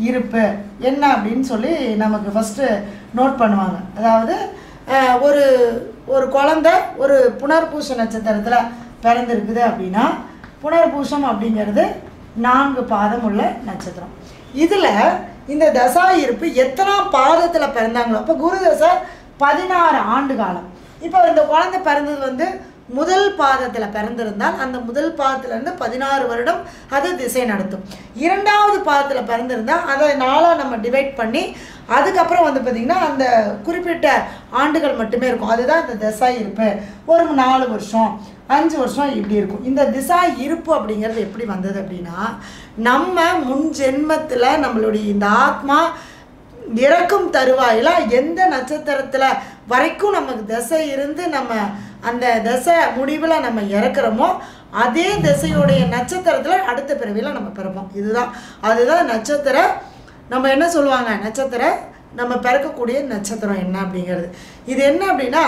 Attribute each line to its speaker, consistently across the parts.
Speaker 1: இருப்பு என்ன அப்படின்னு சொல்லி நமக்கு ஃபஸ்ட்டு நோட் பண்ணுவாங்க அதாவது அஹ், ஒரு ஒரு குழந்தை ஒரு புனர்பூச நட்சத்திரத்தில் பிறந்திருக்குது அப்படின்னா புனர்பூசம் அப்படிங்கிறது நான்கு பாதம் உள்ள நட்சத்திரம் இதில் இந்த தசா இருப்பு எத்தனாம் பாதத்தில் பிறந்தாங்களோ அப்போ குரு தசை பதினாறு ஆண்டு காலம் இப்போ இந்த குழந்தை பிறந்தது வந்து முதல் பாதத்தில் பிறந்திருந்தால் அந்த முதல் பாதத்திலேருந்து பதினாறு வருடம் அது திசை நடத்தும் இரண்டாவது பாதத்தில் பிறந்திருந்தால் அதை நாளாக நம்ம டிவைட் பண்ணி அதுக்கப்புறம் வந்து பார்த்திங்கன்னா அந்த குறிப்பிட்ட ஆண்டுகள் மட்டுமே இருக்கும் அதுதான் இந்த திசா இருப்பு ஒரு நாலு வருஷம் அஞ்சு வருஷம் இப்படி இருக்கும் இந்த திசா இருப்பு அப்படிங்கிறது எப்படி வந்தது அப்படின்னா நம்ம முன் ஜென்மத்தில் நம்மளுடைய இந்த ஆத்மா இறக்கும் தருவாயில் எந்த நட்சத்திரத்தில் வரைக்கும் நமக்கு திசை இருந்து நம்ம அந்த திசை முடிவில் நம்ம இறக்குறோமோ அதே திசையுடைய நட்சத்திரத்தில் அடுத்த பிறவியில் நம்ம பிறப்போம் இதுதான் அதுதான் நட்சத்திர நம்ம என்ன சொல்லுவாங்க நட்சத்திர நம்ம பிறக்கக்கூடிய நட்சத்திரம் என்ன அப்படிங்கிறது இது என்ன அப்படின்னா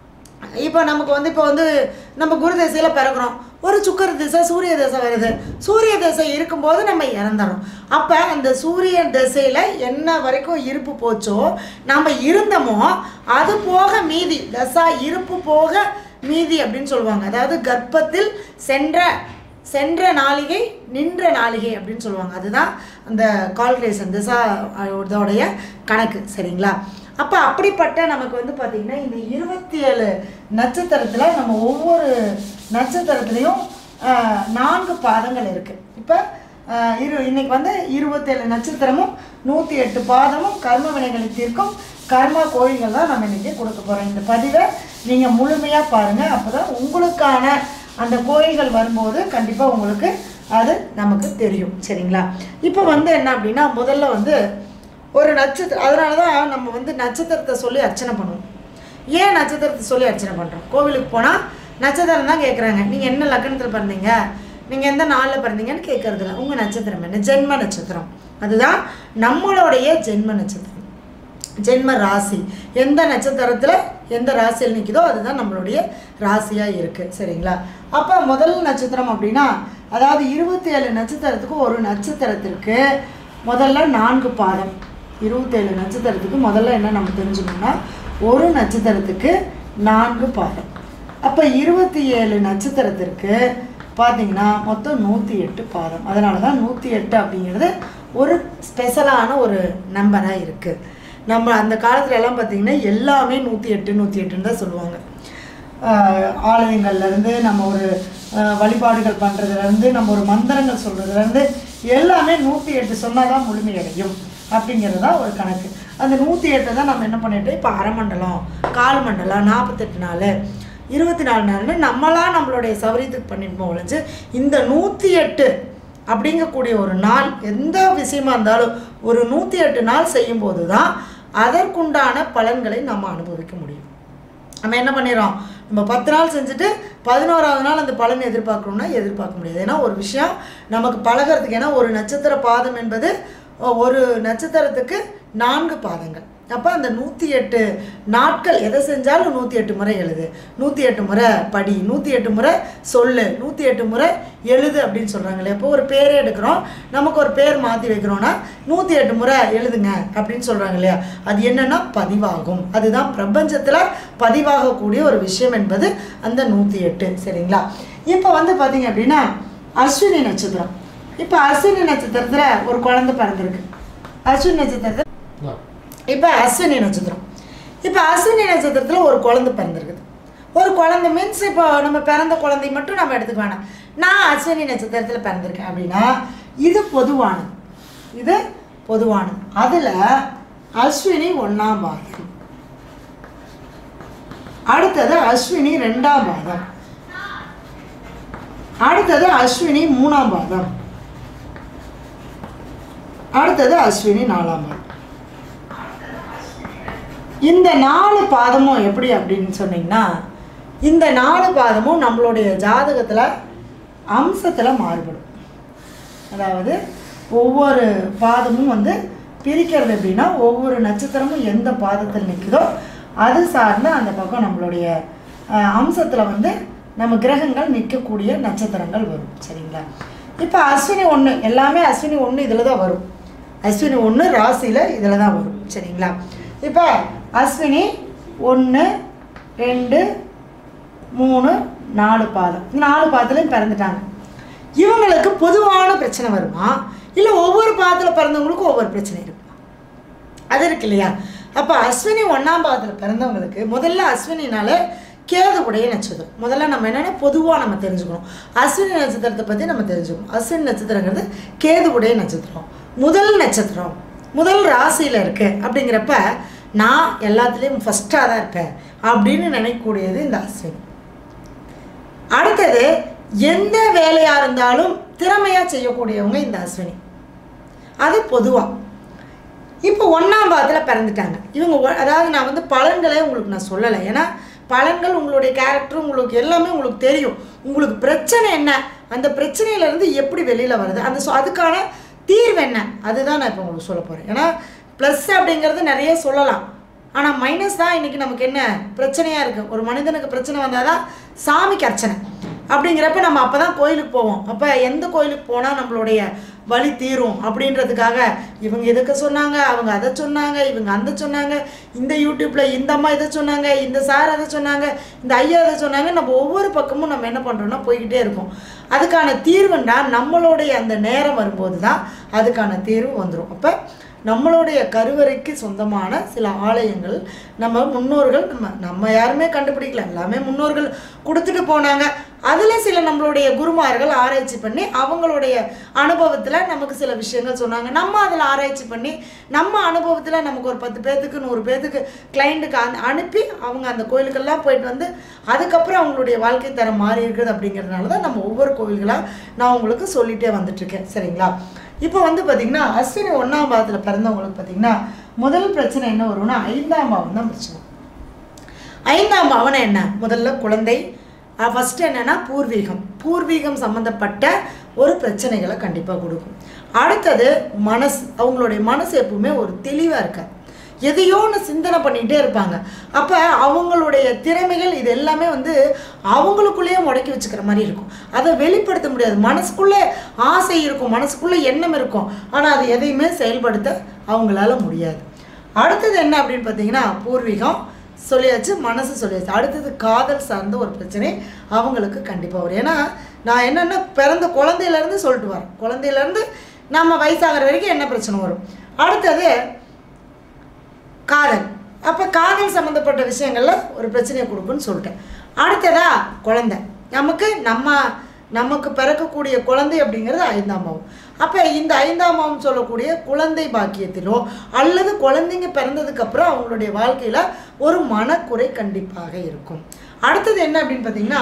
Speaker 1: இப்போ நமக்கு வந்து இப்போ வந்து நம்ம குரு திசையில் பிறக்கிறோம் ஒரு சுக்கர திசை சூரிய திசை வருது சூரிய திசை இருக்கும்போது நம்ம இறந்துறோம் அப்போ அந்த சூரிய திசையில் என்ன வரைக்கும் இருப்பு போச்சோ நம்ம இருந்தோமோ அது போக மீதி தசா இருப்பு போக மீதி அப்படின்னு சொல்லுவாங்க அதாவது கர்ப்பத்தில் சென்ற சென்ற நாளிகை நின்ற நாளிகை அப்படின்னு சொல்லுவாங்க அதுதான் அந்த கால்குலேஷன் திசா இதோடைய கணக்கு சரிங்களா அப்போ அப்படிப்பட்ட நமக்கு வந்து பார்த்திங்கன்னா இந்த இருபத்தி ஏழு நட்சத்திரத்தில் நம்ம ஒவ்வொரு நட்சத்திரத்துலேயும் ஆஹ், நான்கு பாதங்கள் இருக்குது இப்போ இரு இன்னைக்கு வந்து இருபத்தேழு நட்சத்திரமும் நூற்றி எட்டு பாதமும் கர்ம வினைகளை தீர்க்கும் கர்மா கோயில்கள் தான் நம்ம இன்றைக்கி கொடுக்க போகிறோம் இந்த பதிவை நீங்கள் முழுமையாக பாருங்கள் அப்போ தான் உங்களுக்கான அந்த கோயில்கள் வரும்போது கண்டிப்பாக உங்களுக்கு அது நமக்கு தெரியும் சரிங்களா இப்போ வந்து என்ன அப்படின்னா முதல்ல வந்து ஒரு நட்சத்திரம் அதனால தான் நம்ம வந்து நட்சத்திரத்தை சொல்லி அர்ச்சனை பண்ணுவோம் ஏன் நட்சத்திரத்தை சொல்லி அர்ச்சனை பண்ணுறோம் கோவிலுக்கு போனால் நட்சத்திரம் தான் கேட்குறாங்க நீங்கள் என்ன லக்னத்தில் பிறந்தீங்க நீங்கள் எந்த நாளில் பிறந்தீங்கன்னு கேட்கறது இல்லை உங்கள் நட்சத்திரம் என்ன ஜென்ம நட்சத்திரம் அதுதான் நம்மளுடைய ஜென்ம நட்சத்திரம் ஜென்ம ராசி எந்த நட்சத்திரத்தில் எந்த ராசியில் நிற்குதோ அதுதான் நம்மளுடைய ராசியாக இருக்குது சரிங்களா அப்போ முதல் நட்சத்திரம் அப்படின்னா அதாவது இருபத்தி ஏழு நட்சத்திரத்துக்கு ஒரு நட்சத்திரத்திற்கு முதல்ல நான்கு பாதம் இருபத்தேழு நட்சத்திரத்துக்கு முதல்ல என்ன நம்ம தெரிஞ்சுக்கணும்னா ஒரு நட்சத்திரத்துக்கு நான்கு பாதம் அப்போ இருபத்தி ஏழு நட்சத்திரத்திற்கு பார்த்தீங்கன்னா மொத்தம் நூற்றி எட்டு பாதம் அதனால தான் நூற்றி எட்டு அப்படிங்கிறது ஒரு ஸ்பெஷலான ஒரு நம்பராக இருக்குது நம்ம அந்த காலத்துல எல்லாம் பார்த்தீங்கன்னா எல்லாமே நூற்றி எட்டு நூற்றி எட்டுன்னு தான் சொல்லுவாங்க ஆஹ் ஆலயங்கள்லேருந்து நம்ம ஒரு ஆஹ் வழிபாடுகள் பண்ணுறதுலேருந்து நம்ம ஒரு மந்திரங்கள் சொல்கிறதுலேருந்து எல்லாமே நூற்றி எட்டு சொன்னால் தான் முழுமையடையும் அப்படிங்கிறது தான் ஒரு கணக்கு அந்த நூற்றி எட்டை தான் நம்ம என்ன பண்ணிட்டோம் இப்போ அரை மண்டலம் கால் மண்டலம் நாற்பத்தெட்டு நாள் இருபத்தி நாலு நாள்னு நம்மளாம் நம்மளுடைய சௌரியத்துக்கு பண்ணிட்டு ஒழிஞ்சு இந்த நூற்றி எட்டு அப்படிங்கக்கூடிய ஒரு நாள் எந்த விஷயமா இருந்தாலும் ஒரு நூற்றி எட்டு நாள் செய்யும்போது தான் அதற்குண்டான பலன்களை நம்ம அனுபவிக்க முடியும் நம்ம என்ன பண்ணிடுறோம் நம்ம பத்து நாள் செஞ்சுட்டு பதினோராவது நாள் அந்த பலன் எதிர்பார்க்கணும்னா எதிர்பார்க்க முடியாது ஏன்னா ஒரு விஷயம் நமக்கு பழகிறதுக்கு ஏன்னா ஒரு நட்சத்திர பாதம் என்பது ஒ- ஒரு நட்சத்திரத்துக்கு நான்கு பாதங்கள் அப்போ அந்த நூற்றி எட்டு நாட்கள் எதை செஞ்சாலும் நூற்றி எட்டு முறை எழுது நூற்றி எட்டு முறை படி நூற்றி எட்டு முறை சொல்லு நூற்றி எட்டு முறை எழுது அப்படின்னு சொல்கிறாங்க இல்லையா இப்போ ஒரு பேரே எடுக்கிறோம் நமக்கு ஒரு பேர் மாற்றி வைக்கிறோன்னா நூற்றி எட்டு முறை எழுதுங்க அப்படின்னு சொல்கிறாங்க இல்லையா அது என்னன்னா பதிவாகும் அதுதான் பிரபஞ்சத்தில் பதிவாகக்கூடிய ஒரு விஷயம் என்பது அந்த நூற்றி எட்டு சரிங்களா இப்போ வந்து பார்த்தீங்க அப்படின்னா அஸ்வினி நட்சத்திரம் இப்போ அஸ்வினி நட்சத்திரத்தில் ஒரு குழந்தை பிறந்திருக்கு அஸ்வினி நட்சத்திரத்தில் இப்போ அஸ்வினி நட்சத்திரம் இப்போ அஸ்வினி நட்சத்திரத்தில் ஒரு குழந்தை பிறந்திருக்குது ஒரு குழந்தை மீன்ஸ் இப்போ நம்ம பிறந்த குழந்தை மட்டும் நம்ம எடுத்துக்க வேணாம் நான் அஸ்வினி நட்சத்திரத்தில் பிறந்திருக்கேன் அப்படின்னா இது பொதுவானது இது பொதுவானது அதில் அஸ்வினி ஒன்றாம் பாதம் அடுத்தது அஸ்வினி ரெண்டாம் பாதம் அடுத்தது அஸ்வினி மூணாம் பாதம் அடுத்தது அஸ்வினி நாலாம் பாதம் இந்த நாலு பாதமும் எப்படி அப்படின்னு சொன்னீங்கன்னா இந்த நாலு பாதமும் நம்மளுடைய ஜாதகத்தில் அம்சத்தில் மாறுபடும் அதாவது ஒவ்வொரு பாதமும் வந்து பிரிக்கிறது எப்படின்னா ஒவ்வொரு நட்சத்திரமும் எந்த பாதத்தில் நிற்குதோ அது சார்ந்த அந்த பக்கம் நம்மளுடைய அம்சத்தில் வந்து நம்ம கிரகங்கள் நிற்கக்கூடிய நட்சத்திரங்கள் வரும் சரிங்களா இப்போ அஸ்வினி ஒன்று எல்லாமே அஸ்வினி ஒன்று இதில் தான் வரும் அஸ்வினி ஒன்று ராசியில் இதில் தான் வரும் சரிங்களா இப்போ அஸ்வினி ஒன்று ரெண்டு மூணு நாலு பாதம் இந்த நாலு பாதத்துலையும் பிறந்துட்டாங்க இவங்களுக்கு பொதுவான பிரச்சனை வருமா இல்லை ஒவ்வொரு பாதத்தில் பிறந்தவங்களுக்கும் ஒவ்வொரு பிரச்சனை இருக்குமா அது இருக்கு இல்லையா அப்போ அஸ்வினி ஒன்றாம் பாதத்தில் பிறந்தவங்களுக்கு முதல்ல அஸ்வினினால கேது உடைய நட்சத்திரம் முதல்ல நம்ம என்னென்னா பொதுவாக நம்ம தெரிஞ்சுக்கணும் அஸ்வினி நட்சத்திரத்தை பற்றி நம்ம தெரிஞ்சுக்கணும் அஸ்வினி நட்சத்திரங்கிறது கேது உடைய நட்சத்திரம் முதல் நட்சத்திரம் முதல் ராசியில் இருக்கு அப்படிங்கிறப்ப நான் எல்லாத்துலேயும் ஃபஸ்ட்டாக தான் இருப்பேன் அப்படின்னு நினைக்கக்கூடியது இந்த அஸ்வினி அடுத்தது எந்த வேலையாக இருந்தாலும் திறமையாக செய்யக்கூடியவங்க இந்த அஸ்வினி அது பொதுவாக இப்போ ஒன்றாம் பாதத்தில் பிறந்துட்டாங்க இவங்க ஒ- அதாவது நான் வந்து பலன்களே உங்களுக்கு நான் சொல்லலை ஏன்னா பலன்கள் உங்களுடைய கேரக்டர் உங்களுக்கு எல்லாமே உங்களுக்கு தெரியும் உங்களுக்கு பிரச்சனை என்ன அந்த பிரச்சனையிலேருந்து எப்படி வெளியில் வருது அந்த சொ- அதுக்கான தீர்வு என்ன அதுதான் நான் இப்போ உங்களுக்கு சொல்ல போகிறேன் ஏன்னா ப்ளஸ் அப்படிங்கிறது நிறைய சொல்லலாம் ஆனால் மைனஸ் தான் இன்றைக்கி நமக்கு என்ன பிரச்சனையாக இருக்குது ஒரு மனிதனுக்கு பிரச்சனை வந்தால் தான் சாமிக்கு அர்ச்சனை அப்படிங்கிறப்ப நம்ம அப்போ தான் கோயிலுக்கு போவோம் அப்போ எந்த கோயிலுக்கு போனால் நம்மளுடைய வலி தீரும் அப்படின்றதுக்காக இவங்க எதுக்கு சொன்னாங்க அவங்க அதை சொன்னாங்க இவங்க அந்த சொன்னாங்க இந்த யூடியூப்பில் இந்த அம்மா இதை சொன்னாங்க இந்த சார் அதை சொன்னாங்க இந்த ஐயா அதை சொன்னாங்க நம்ம ஒவ்வொரு பக்கமும் நம்ம என்ன பண்ணுறோம்னா போய்கிட்டே இருக்கோம் அதுக்கான தீர்வுன்னா நம்மளுடைய அந்த நேரம் வரும்போது தான் அதுக்கான தீர்வு வந்துடும் அப்போ நம்மளுடைய கருவறைக்கு சொந்தமான சில ஆலயங்கள் நம்ம முன்னோர்கள் நம்ம நம்ம யாருமே கண்டுபிடிக்கல எல்லாமே முன்னோர்கள் கொடுத்துட்டு போனாங்க அதில் சில நம்மளுடைய குருமார்கள் ஆராய்ச்சி பண்ணி அவங்களுடைய அனுபவத்தில் நமக்கு சில விஷயங்கள் சொன்னாங்க நம்ம அதில் ஆராய்ச்சி பண்ணி நம்ம அனுபவத்தில் நமக்கு ஒரு பத்து பேர்த்துக்கு நூறு பேர்த்துக்கு கிளைண்ட்டுக்கு அனு அனுப்பி அவங்க அந்த கோயிலுக்கெல்லாம் போயிட்டு வந்து அதுக்கப்புறம் அவங்களுடைய வாழ்க்கை தரம் மாறி இருக்குது அப்படிங்கிறதுனால தான் நம்ம ஒவ்வொரு கோவில்களாக நான் உங்களுக்கு சொல்லிகிட்டே வந்துட்டுருக்கேன் சரிங்களா இப்போ வந்து பார்த்திங்கன்னா அஸ்வினி ஒன்றாம் பாவத்தில் பிறந்தவங்களுக்கு பார்த்திங்கன்னா முதல் பிரச்சனை என்ன வரும்னா ஐந்தாம் பாவம் தான் பிரச்சனை ஐந்தாம் பாவனை என்ன முதல்ல குழந்தை ஃபஸ்ட்டு என்னென்னா பூர்வீகம் பூர்வீகம் சம்மந்தப்பட்ட ஒரு பிரச்சனைகளை கண்டிப்பாக கொடுக்கும் அடுத்தது மனசு அவங்களுடைய மனசு எப்பவுமே ஒரு தெளிவாக இருக்காது எதையோ ஒன்று சிந்தனை பண்ணிகிட்டே இருப்பாங்க அப்போ அவங்களுடைய திறமைகள் இது எல்லாமே வந்து அவங்களுக்குள்ளேயே முடக்கி வச்சுக்கிற மாதிரி இருக்கும் அதை வெளிப்படுத்த முடியாது மனசுக்குள்ளே ஆசை இருக்கும் மனசுக்குள்ளே எண்ணம் இருக்கும் ஆனால் அது எதையுமே செயல்படுத்த அவங்களால முடியாது அடுத்தது என்ன அப்படின்னு பார்த்தீங்கன்னா பூர்வீகம் சொல்லியாச்சு மனசு சொல்லியாச்சு அடுத்தது காதல் சார்ந்த ஒரு பிரச்சனை அவங்களுக்கு கண்டிப்பாக வரும் ஏன்னா நான் என்னென்னா பிறந்த குழந்தையிலேருந்து சொல்லிட்டு வரேன் குழந்தையிலேருந்து நம்ம வயசாகிற வரைக்கும் என்ன பிரச்சனை வரும் அடுத்தது காதல் அப்போ காதல் சம்மந்தப்பட்ட விஷயங்கள்ல ஒரு பிரச்சனையை கொடுக்குன்னு சொல்லிட்டேன் அடுத்ததா குழந்தை நமக்கு நம்ம நமக்கு பிறக்கக்கூடிய குழந்தை அப்படிங்கிறது ஐந்தாம் பாவம் அப்போ இந்த ஐந்தாம் பாவம் சொல்லக்கூடிய குழந்தை பாக்கியத்திலோ அல்லது குழந்தைங்க பிறந்ததுக்கப்புறம் அவங்களுடைய வாழ்க்கையில் ஒரு மனக்குறை கண்டிப்பாக இருக்கும் அடுத்தது என்ன அப்படின்னு பார்த்தீங்கன்னா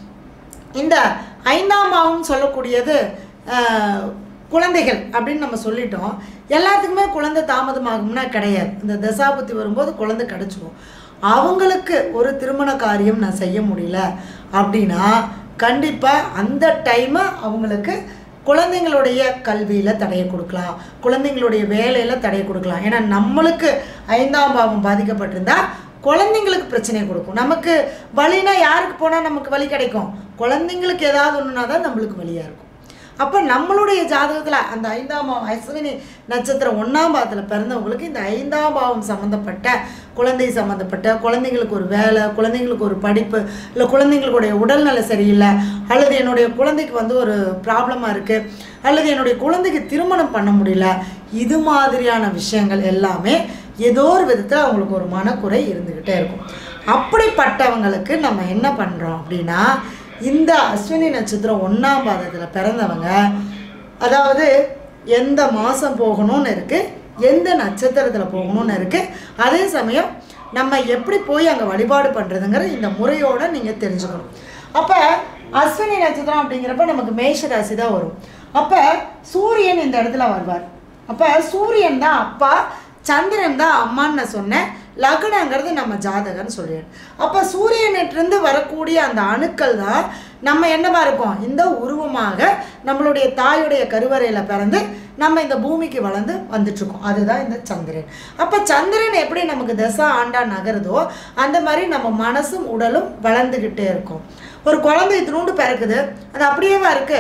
Speaker 1: இந்த ஐந்தாம் பாவம் சொல்லக்கூடியது ஆஹ், குழந்தைகள் அப்படின்னு நம்ம சொல்லிட்டோம் எல்லாத்துக்குமே குழந்தை தாமதமாகும்னா கிடையாது இந்த தசாபுத்தி வரும்போது குழந்தை கிடச்சிரும் அவங்களுக்கு ஒரு திருமண காரியம் நான் செய்ய முடியல அப்படின்னா கண்டிப்பாக அந்த டைமை அவங்களுக்கு குழந்தைங்களுடைய கல்வியில் தடையை கொடுக்கலாம் குழந்தைங்களுடைய வேலையில் தடையை கொடுக்கலாம் ஏன்னா நம்மளுக்கு ஐந்தாம் பாவம் பாதிக்கப்பட்டிருந்தா குழந்தைங்களுக்கு பிரச்சனை கொடுக்கும் நமக்கு வலினா யாருக்கு போனால் நமக்கு வலி கிடைக்கும் குழந்தைங்களுக்கு ஏதாவது ஒன்றுனா தான் நம்மளுக்கு வலியாக இருக்கும் அப்போ நம்மளுடைய ஜாதகத்தில் அந்த ஐந்தாம் பாவம் அஸ்வினி நட்சத்திரம் ஒன்றாம் பாவத்தில் பிறந்தவங்களுக்கு இந்த ஐந்தாம் பாவம் சம்மந்தப்பட்ட குழந்தை சம்மந்தப்பட்ட குழந்தைங்களுக்கு ஒரு வேலை குழந்தைங்களுக்கு ஒரு படிப்பு இல்லை குழந்தைங்களுடைய உடல்நல சரியில்லை அல்லது என்னுடைய குழந்தைக்கு வந்து ஒரு ப்ராப்ளமாக இருக்குது அல்லது என்னுடைய குழந்தைக்கு திருமணம் பண்ண முடியல இது மாதிரியான விஷயங்கள் எல்லாமே ஏதோ ஒரு விதத்தில் அவங்களுக்கு ஒரு மனக்குறை இருந்துக்கிட்டே இருக்கும் அப்படிப்பட்டவங்களுக்கு நம்ம என்ன பண்ணுறோம் அப்படின்னா இந்த அஸ்வினி நட்சத்திரம் ஒன்றாம் பாதத்தில் பிறந்தவங்க அதாவது எந்த மாதம் போகணும்னு இருக்குது எந்த நட்சத்திரத்தில் போகணும்னு இருக்குது அதே சமயம் நம்ம எப்படி போய் அங்கே வழிபாடு பண்ணுறதுங்கிற இந்த முறையோடு நீங்கள் தெரிஞ்சுக்கணும் அப்போ அஸ்வினி நட்சத்திரம் அப்படிங்கிறப்ப நமக்கு மேஷ ராசி தான் வரும் அப்போ சூரியன் இந்த இடத்துல வருவார் அப்போ சூரியன் தான் அப்பா சந்திரன் தான் அம்மான்னு நான் சொன்னேன் லக்னங்கிறது நம்ம ஜாதகம்னு சொல்லிடுறேன் அப்போ சூரியனிட்டிருந்து வரக்கூடிய அந்த அணுக்கள் தான் நம்ம என்னவா இருக்கோம் இந்த உருவமாக நம்மளுடைய தாயுடைய கருவறையில் பிறந்து நம்ம இந்த பூமிக்கு வளர்ந்து வந்துட்டுருக்கோம் அதுதான் இந்த சந்திரன் அப்போ சந்திரன் எப்படி நமக்கு தசா ஆண்டா நகருதோ அந்த மாதிரி நம்ம மனசும் உடலும் வளர்ந்துக்கிட்டே இருக்கும் ஒரு குழந்தை இத்தினூண்டு பிறக்குது அது அப்படியேவா இருக்குது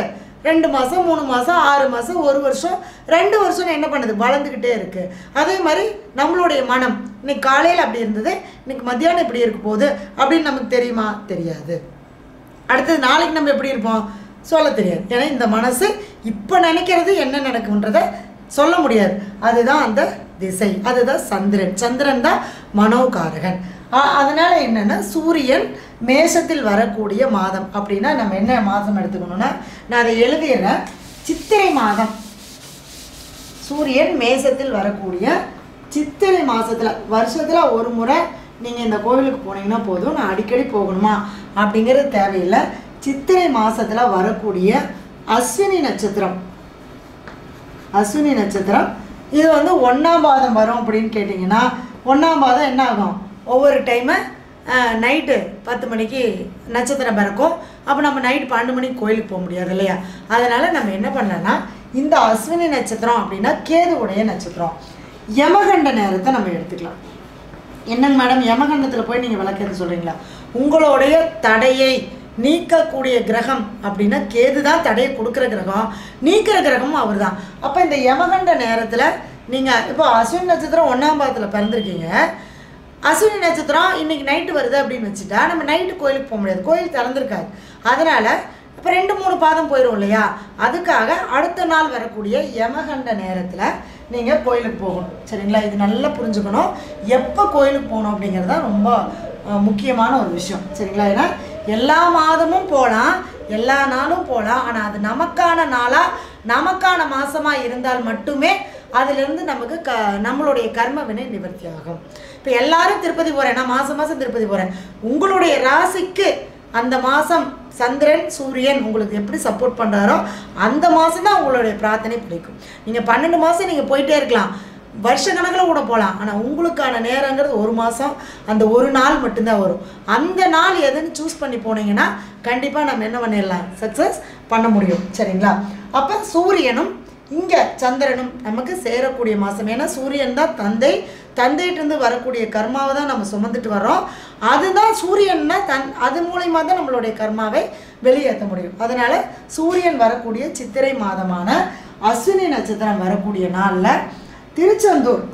Speaker 1: ரெண்டு மாதம் மூணு மாதம் ஆறு மாதம் ஒரு வருஷம் ரெண்டு வருஷம் என்ன பண்ணுது வளர்ந்துக்கிட்டே இருக்குது அதே மாதிரி நம்மளுடைய மனம் இன்னைக்கு காலையில் அப்படி இருந்தது இன்னைக்கு மத்தியானம் இப்படி இருக்க போகுது அப்படின்னு நமக்கு தெரியுமா தெரியாது அடுத்தது நாளைக்கு நம்ம எப்படி இருப்போம் சொல்ல தெரியாது ஏன்னா இந்த மனசு இப்போ நினைக்கிறது என்ன நடக்குன்றதை சொல்ல முடியாது அதுதான் அந்த திசை அதுதான் சந்திரன் சந்திரன் தான் மனோகாரகன் ஆ- அதனால என்னன்னா சூரியன் மேஷத்தில் வரக்கூடிய மாதம் அப்படின்னா நம்ம என்ன மாதம் எடுத்துக்கணும்னா நான் அதை எழுதிடுறேன் சித்திரை மாதம் சூரியன் மேசத்தில் வரக்கூடிய சித்திரை மாசத்துல வருஷத்துல ஒரு முறை நீங்க இந்த கோவிலுக்கு போனீங்கன்னா போதும் நான் அடிக்கடி போகணுமா அப்படிங்கிறது தேவையில்லை சித்திரை மாசத்துல வரக்கூடிய அஸ்வினி நட்சத்திரம் அஸ்வினி நட்சத்திரம் இது வந்து ஒன்றாம் பாதம் வரும் அப்படின்னு கேட்டிங்கன்னா ஒன்றாம் பாதம் என்ன ஆகும் ஒவ்வொரு டைமு நைட்டு பத்து மணிக்கு நட்சத்திரம் பிறக்கும் அப்போ நம்ம நைட்டு பன்னெண்டு மணிக்கு கோயிலுக்கு போக முடியாது இல்லையா அதனால் நம்ம என்ன பண்ணலாம்னா இந்த அஸ்வினி நட்சத்திரம் அப்படின்னா கேதுவுடைய நட்சத்திரம் யமகண்ட நேரத்தை நம்ம எடுத்துக்கலாம் என்னங்க மேடம் யமகண்டத்தில் போய் நீங்கள் விளக்கேற்ற சொல்கிறீங்களா உங்களுடைய தடையை நீக்கக்கூடிய கிரகம் அப்படின்னா கேது தான் தடையை கொடுக்குற கிரகம் நீக்கிற கிரகமும் அவர் தான் அப்போ இந்த யமகண்ட நேரத்தில் நீங்கள் இப்போ அஸ்வினி நட்சத்திரம் ஒன்றாம் பாதத்தில் பிறந்திருக்கீங்க அஸ்வினி நட்சத்திரம் இன்னைக்கு நைட்டு வருது அப்படின்னு வச்சுட்டா நம்ம நைட்டு கோயிலுக்கு போக முடியாது கோயில் திறந்திருக்காது அதனால் இப்போ ரெண்டு மூணு பாதம் போயிடும் இல்லையா அதுக்காக அடுத்த நாள் வரக்கூடிய யமகண்ட நேரத்தில் நீங்கள் கோயிலுக்கு போகணும் சரிங்களா இது நல்லா புரிஞ்சுக்கணும் எப்போ கோயிலுக்கு போகணும் அப்படிங்கிறது தான் ரொம்ப அஹ், முக்கியமான ஒரு விஷயம் சரிங்களா ஏன்னா எல்லா மாதமும் போகலாம் எல்லா நாளும் போகலாம் ஆனால் அது நமக்கான நாளாக நமக்கான மாதமாக இருந்தால் மட்டுமே அதிலிருந்து நமக்கு க நம்மளுடைய கர்ம வினை நிவர்த்தி ஆகும் இப்போ எல்லாரும் திருப்பதி போகிறேன் நான் மாதம் மாதம் திருப்பதி போகிறேன் உங்களுடைய ராசிக்கு அந்த மாதம் சந்திரன் சூரியன் உங்களுக்கு எப்படி சப்போர்ட் பண்ணுறாரோ அந்த மாதம் தான் உங்களுடைய பிரார்த்தனை பிடிக்கும் நீங்கள் பன்னெண்டு மாதம் நீங்கள் போயிட்டே இருக்கலாம் வருஷ கணக்கில் கூட போகலாம் ஆனால் உங்களுக்கான நேரங்கிறது ஒரு மாதம் அந்த ஒரு நாள் மட்டும்தான் வரும் அந்த நாள் எதுன்னு சூஸ் பண்ணி போனீங்கன்னா கண்டிப்பாக நம்ம என்ன பண்ணிடலாம் சக்ஸஸ் பண்ண முடியும் சரிங்களா அப்போ சூரியனும் இங்கே சந்திரனும் நமக்கு சேரக்கூடிய மாதம் ஏன்னா சூரியன் தான் தந்தை தந்தையிட்டிருந்து வரக்கூடிய கர்மாவை தான் நம்ம சுமந்துட்டு வரோம் அதுதான் சூரியன்னா தன் அது மூலியமா தான் நம்மளுடைய கர்மாவை வெளியேற்ற முடியும் அதனால சூரியன் வரக்கூடிய சித்திரை மாதமான அஸ்வினி நட்சத்திரம் வரக்கூடிய நாளில் திருச்செந்தூர்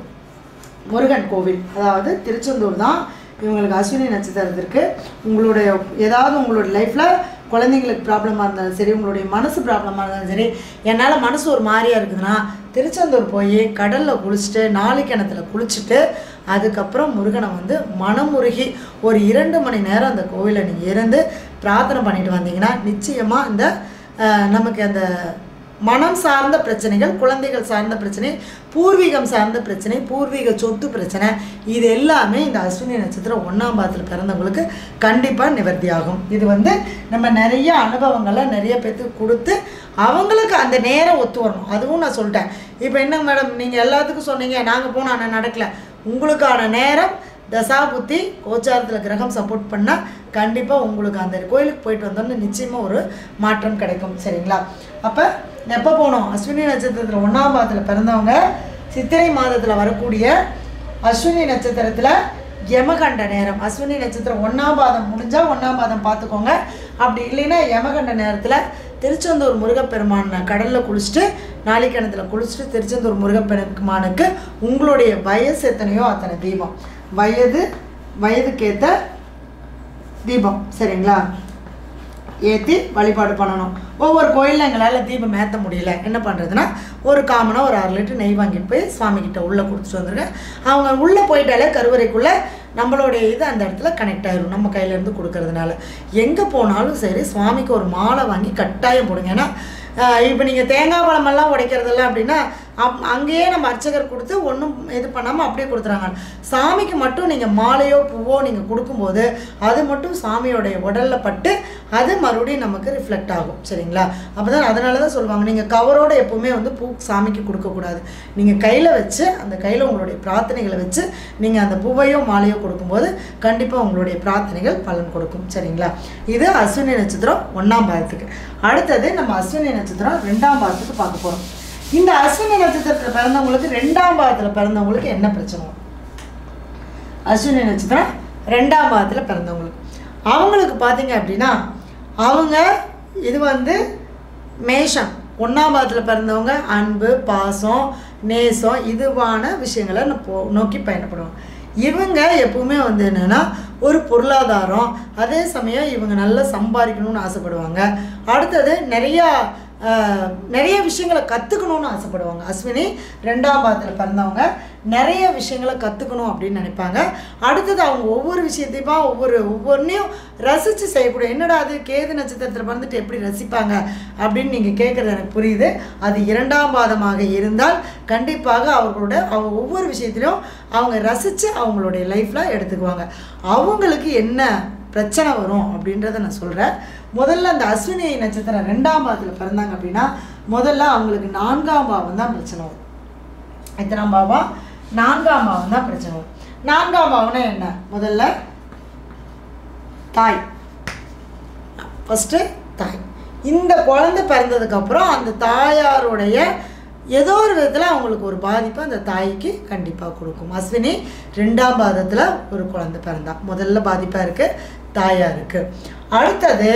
Speaker 1: முருகன் கோவில் அதாவது திருச்செந்தூர் தான் இவங்களுக்கு அஸ்வினி நட்சத்திரத்திற்கு உங்களுடைய ஏதாவது உங்களுடைய லைஃப்பில் குழந்தைங்களுக்கு ப்ராப்ளமாக இருந்தாலும் சரி உங்களுடைய மனசு ப்ராப்ளமாக இருந்தாலும் சரி என்னால் மனசு ஒரு மாதிரியா இருக்குதுன்னா திருச்செந்தூர் போய் கடலில் குளிச்சுட்டு நாலு கிணத்துல குளிச்சுட்டு அதுக்கப்புறம் முருகனை வந்து மனமுருகி ஒரு இரண்டு மணி நேரம் அந்த கோவிலை நீங்கள் இருந்து பிரார்த்தனை பண்ணிட்டு வந்தீங்கன்னா நிச்சயமாக இந்த அஹ், நமக்கு அந்த மனம் சார்ந்த பிரச்சனைகள் குழந்தைகள் சார்ந்த பிரச்சனை பூர்வீகம் சார்ந்த பிரச்சனை பூர்வீக சொத்து பிரச்சனை இது எல்லாமே இந்த அஸ்வினி நட்சத்திரம் ஒன்றாம் பாதத்தில் பிறந்தவங்களுக்கு கண்டிப்பாக நிவர்த்தி ஆகும் இது வந்து நம்ம நிறைய அனுபவங்களை நிறைய பேர்த்துக்கு கொடுத்து அவங்களுக்கு அந்த நேரம் ஒத்து வரணும் அதுவும் நான் சொல்லிட்டேன் இப்போ என்ன மேடம் நீங்கள் எல்லாத்துக்கும் சொன்னீங்க நாங்கள் போனோம் ஆனால் நடக்கல உங்களுக்கான நேரம் தசாபுத்தி கோச்சாரத்தில் கிரகம் சப்போர்ட் பண்ணால் கண்டிப்பாக உங்களுக்கு அந்த கோயிலுக்கு போயிட்டு வந்தோன்னு நிச்சயமாக ஒரு மாற்றம் கிடைக்கும் சரிங்களா அப்போ எப்போ போகணும் அஸ்வினி நட்சத்திரத்தில் ஒன்றாம் பாதத்தில் பிறந்தவங்க சித்திரை மாதத்தில் வரக்கூடிய அஸ்வினி நட்சத்திரத்தில் யமகண்ட நேரம் அஸ்வினி நட்சத்திரம் ஒன்றாம் பாதம் முடிஞ்சால் ஒன்றாம் பாதம் பார்த்துக்கோங்க அப்படி இல்லைன்னா யமகண்ட நேரத்தில் திருச்செந்தூர் முருகப்பெருமான் கடலில் குளிச்சுட்டு நாளிக்கிணத்துல குளிச்சுட்டு திருச்செந்தூர் முருகப்பெருமானுக்கு உங்களுடைய வயசு எத்தனையோ அத்தனை தீபம் வயது வயதுக்கேற்ற தீபம் சரிங்களா ஏற்றி வழிபாடு பண்ணணும் ஒவ்வொரு கோயிலில் எங்களால் தீபம் ஏற்ற முடியல என்ன பண்ணுறதுன்னா ஒரு காமனாக ஒரு அரை லிட்டர் நெய் வாங்கிட்டு போய் சுவாமி கிட்ட உள்ளே கொடுத்துட்டு வந்துருக்கேன் அவங்க உள்ளே போயிட்டாலே கருவறைக்குள்ளே நம்மளுடைய இது அந்த இடத்துல கனெக்ட் ஆயிரும் நம்ம கையிலேருந்து கொடுக்கறதுனால எங்கே போனாலும் சரி சுவாமிக்கு ஒரு மாலை வாங்கி கட்டாயம் போடுங்க ஏன்னா இப்போ நீங்கள் தேங்காய் பழமெல்லாம் உடைக்கிறதெல்லாம் அப்படின்னா அப் அங்கேயே நம்ம அர்ச்சகர் கொடுத்து ஒன்றும் இது பண்ணாமல் அப்படியே கொடுத்துறாங்க சாமிக்கு மட்டும் நீங்கள் மாலையோ பூவோ நீங்கள் கொடுக்கும்போது அது மட்டும் சாமியோடைய உடலில் பட்டு அது மறுபடியும் நமக்கு ரிஃப்ளெக்ட் ஆகும் சரிங்களா அப்போ தான் அதனால தான் சொல்லுவாங்க நீங்கள் கவரோட எப்போவுமே வந்து பூ சாமிக்கு கொடுக்கக்கூடாது நீங்கள் கையில் வச்சு அந்த கையில் உங்களுடைய பிரார்த்தனைகளை வச்சு நீங்கள் அந்த பூவையோ மாலையோ கொடுக்கும்போது கண்டிப்பாக உங்களுடைய பிரார்த்தனைகள் பலன் கொடுக்கும் சரிங்களா இது அஸ்வினி நட்சத்திரம் ஒன்றாம் பாதத்துக்கு அடுத்தது நம்ம அஸ்வினி நட்சத்திரம் ரெண்டாம் பாதத்துக்கு பார்க்க போகிறோம் இந்த அஸ்வினி நட்சத்திரத்தில் பிறந்தவங்களுக்கு ரெண்டாம் பாதத்தில் பிறந்தவங்களுக்கு என்ன பிரச்சனை வரும்? அஸ்வினி நட்சத்திரம் ரெண்டாம் பாதத்தில் பிறந்தவங்களுக்கு அவங்களுக்கு பார்த்தீங்க அப்படின்னா அவங்க இது வந்து மேஷம் ஒன்றாம் பாதத்தில் பிறந்தவங்க அன்பு பாசம் நேசம் இதுவான விஷயங்களை ந- போ நோக்கி பயணப்படுவாங்க இவங்க எப்பவுமே வந்து என்னென்னா ஒரு பொருளாதாரம் அதே சமயம் இவங்க நல்லா சம்பாதிக்கணும்னு ஆசைப்படுவாங்க அடுத்தது நிறையா ஆஹ், நிறைய விஷயங்களை கற்றுக்கணும்னு ஆசைப்படுவாங்க அஸ்வினி ரெண்டாம் பாதத்தில் பிறந்தவங்க நிறைய விஷயங்களை கற்றுக்கணும் அப்படின்னு நினைப்பாங்க அடுத்தது அவங்க ஒவ்வொரு விஷயத்தையுமா ஒவ்வொரு ஒவ்வொன்றையும் ரசித்து செய்யக்கூடிய என்னடா அது கேது நட்சத்திரத்தில் பிறந்துட்டு எப்படி ரசிப்பாங்க அப்படின்னு நீங்கள் கேட்குறது எனக்கு புரியுது அது இரண்டாம் பாதமாக இருந்தால் கண்டிப்பாக அவர்களோட அவங்க ஒவ்வொரு விஷயத்திலையும் அவங்க ரசித்து அவங்களுடைய லைஃப்பில் எடுத்துக்குவாங்க அவங்களுக்கு என்ன பிரச்சனை வரும் அப்படின்றத நான் சொல்கிறேன் முதல்ல அந்த அஸ்வினி நட்சத்திரம் ரெண்டாம் பாவத்தில் பிறந்தாங்க அப்படின்னா முதல்ல அவங்களுக்கு நான்காம் பாவம் தான் பிரச்சனை வரும் எத்தனாம் பாவம் நான்காம் பாவம் தான் பிரச்சனை வரும் நான்காம் பாவம்னா என்ன முதல்ல தாய் ஃபஸ்ட்டு தாய் இந்த குழந்தை பிறந்ததுக்கப்புறம் அந்த தாயாருடைய ஏதோ ஒரு விதத்தில் அவங்களுக்கு ஒரு பாதிப்பு அந்த தாய்க்கு கண்டிப்பாக கொடுக்கும் அஸ்வினி ரெண்டாம் பாதத்தில் ஒரு குழந்தை பிறந்தா முதல்ல பாதிப்பாக இருக்குது தாயாருக்கு அடுத்தது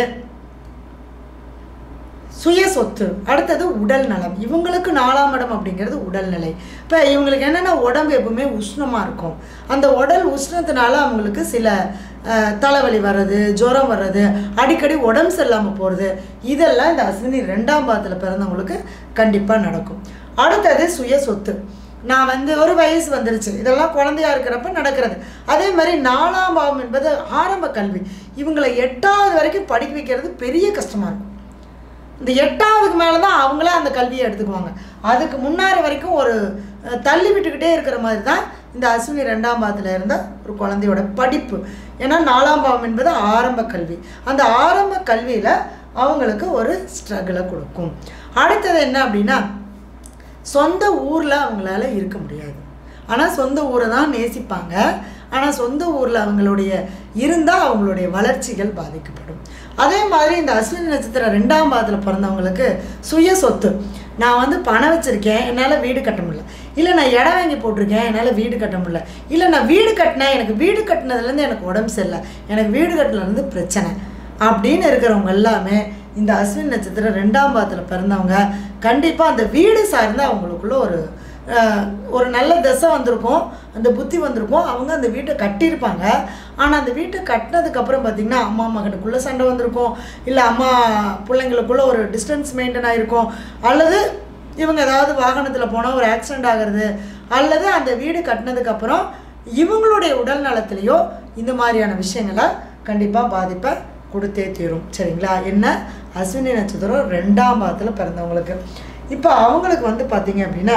Speaker 1: சுய சொத்து அடுத்தது உடல் நலம் இவங்களுக்கு நாலாம் இடம் அப்படிங்கிறது உடல்நிலை இப்போ இவங்களுக்கு என்னென்னா உடம்பு எப்பவுமே உஷ்ணமாக இருக்கும் அந்த உடல் உஷ்ணத்தினால அவங்களுக்கு சில அஹ், தலைவலி வர்றது ஜுரம் வர்றது அடிக்கடி உடம்பு சரியில்லாமல் போகிறது இதெல்லாம் இந்த அஸ்வினி ரெண்டாம் பாதத்தில் பிறந்தவங்களுக்கு கண்டிப்பாக நடக்கும் அடுத்தது சுய சொத்து நான் வந்து ஒரு வயசு வந்துருச்சு இதெல்லாம் குழந்தையா இருக்கிறப்ப நடக்கிறது அதே மாதிரி நாலாம் பாவம் என்பது ஆரம்ப கல்வி இவங்களை எட்டாவது வரைக்கும் படிக்க வைக்கிறது பெரிய கஷ்டமாக இருக்கும் இந்த எட்டாவதுக்கு மேலே தான் அவங்களே அந்த கல்வியை எடுத்துக்குவாங்க அதுக்கு முன்னாடி வரைக்கும் ஒரு அஹ், தள்ளி விட்டுக்கிட்டே இருக்கிற மாதிரி தான் இந்த அஸ்வினி ரெண்டாம் பாவத்தில் இருந்த ஒரு குழந்தையோட படிப்பு ஏன்னா நாலாம் பாவம் என்பது ஆரம்ப கல்வி அந்த ஆரம்ப கல்வியில் அவங்களுக்கு ஒரு ஸ்ட்ரகிளை கொடுக்கும் அடுத்தது என்ன அப்படின்னா சொந்த ஊரில் அவங்களால இருக்க முடியாது ஆனால் சொந்த ஊரை தான் நேசிப்பாங்க ஆனால் சொந்த ஊரில் அவங்களுடைய இருந்தால் அவங்களுடைய வளர்ச்சிகள் பாதிக்கப்படும் அதே மாதிரி இந்த அஸ்வினி நட்சத்திரம் ரெண்டாம் பாதத்தில் பிறந்தவங்களுக்கு சுய சொத்து நான் வந்து பணம் வச்சுருக்கேன் என்னால் வீடு கட்ட முடியல இல்லை நான் இடம் வாங்கி போட்டிருக்கேன் என்னால் வீடு கட்ட முடியல இல்லை நான் வீடு கட்டினேன் எனக்கு வீடு கட்டினதுலேருந்து எனக்கு உடம்பு சரியில்லை எனக்கு வீடு கட்டினதுலேருந்து பிரச்சனை அப்படின்னு இருக்கிறவங்க எல்லாமே இந்த அஸ்வினி நட்சத்திரம் ரெண்டாம் பாதத்தில் பிறந்தவங்க கண்டிப்பாக அந்த வீடு சார்ந்து அவங்களுக்குள்ள ஒரு அஹ், ஒரு நல்ல திசை வந்திருக்கும் அந்த புத்தி வந்திருக்கும் அவங்க அந்த வீட்டை கட்டியிருப்பாங்க ஆனால் அந்த வீட்டை கட்டினதுக்கப்புறம் பார்த்திங்கன்னா அம்மா மகனுக்குள்ளே சண்டை வந்திருக்கும் இல்லை அம்மா பிள்ளைங்களுக்குள்ள ஒரு டிஸ்டன்ஸ் மெயின்டைன் ஆகிருக்கும் அல்லது இவங்க ஏதாவது வாகனத்தில் போனால் ஒரு ஆக்சிடெண்ட் ஆகிறது அல்லது அந்த வீடு கட்டினதுக்கப்புறம் இவங்களுடைய உடல் நலத்திலேயோ இந்த மாதிரியான விஷயங்களை கண்டிப்பாக பாதிப்பை கொடுத்தே தீரும் சரிங்களா என்ன அஸ்வினி நட்சத்திரம் ரெண்டாம் பாதத்தில் பிறந்தவங்களுக்கு இப்போ அவங்களுக்கு வந்து பார்த்தீங்க அப்படின்னா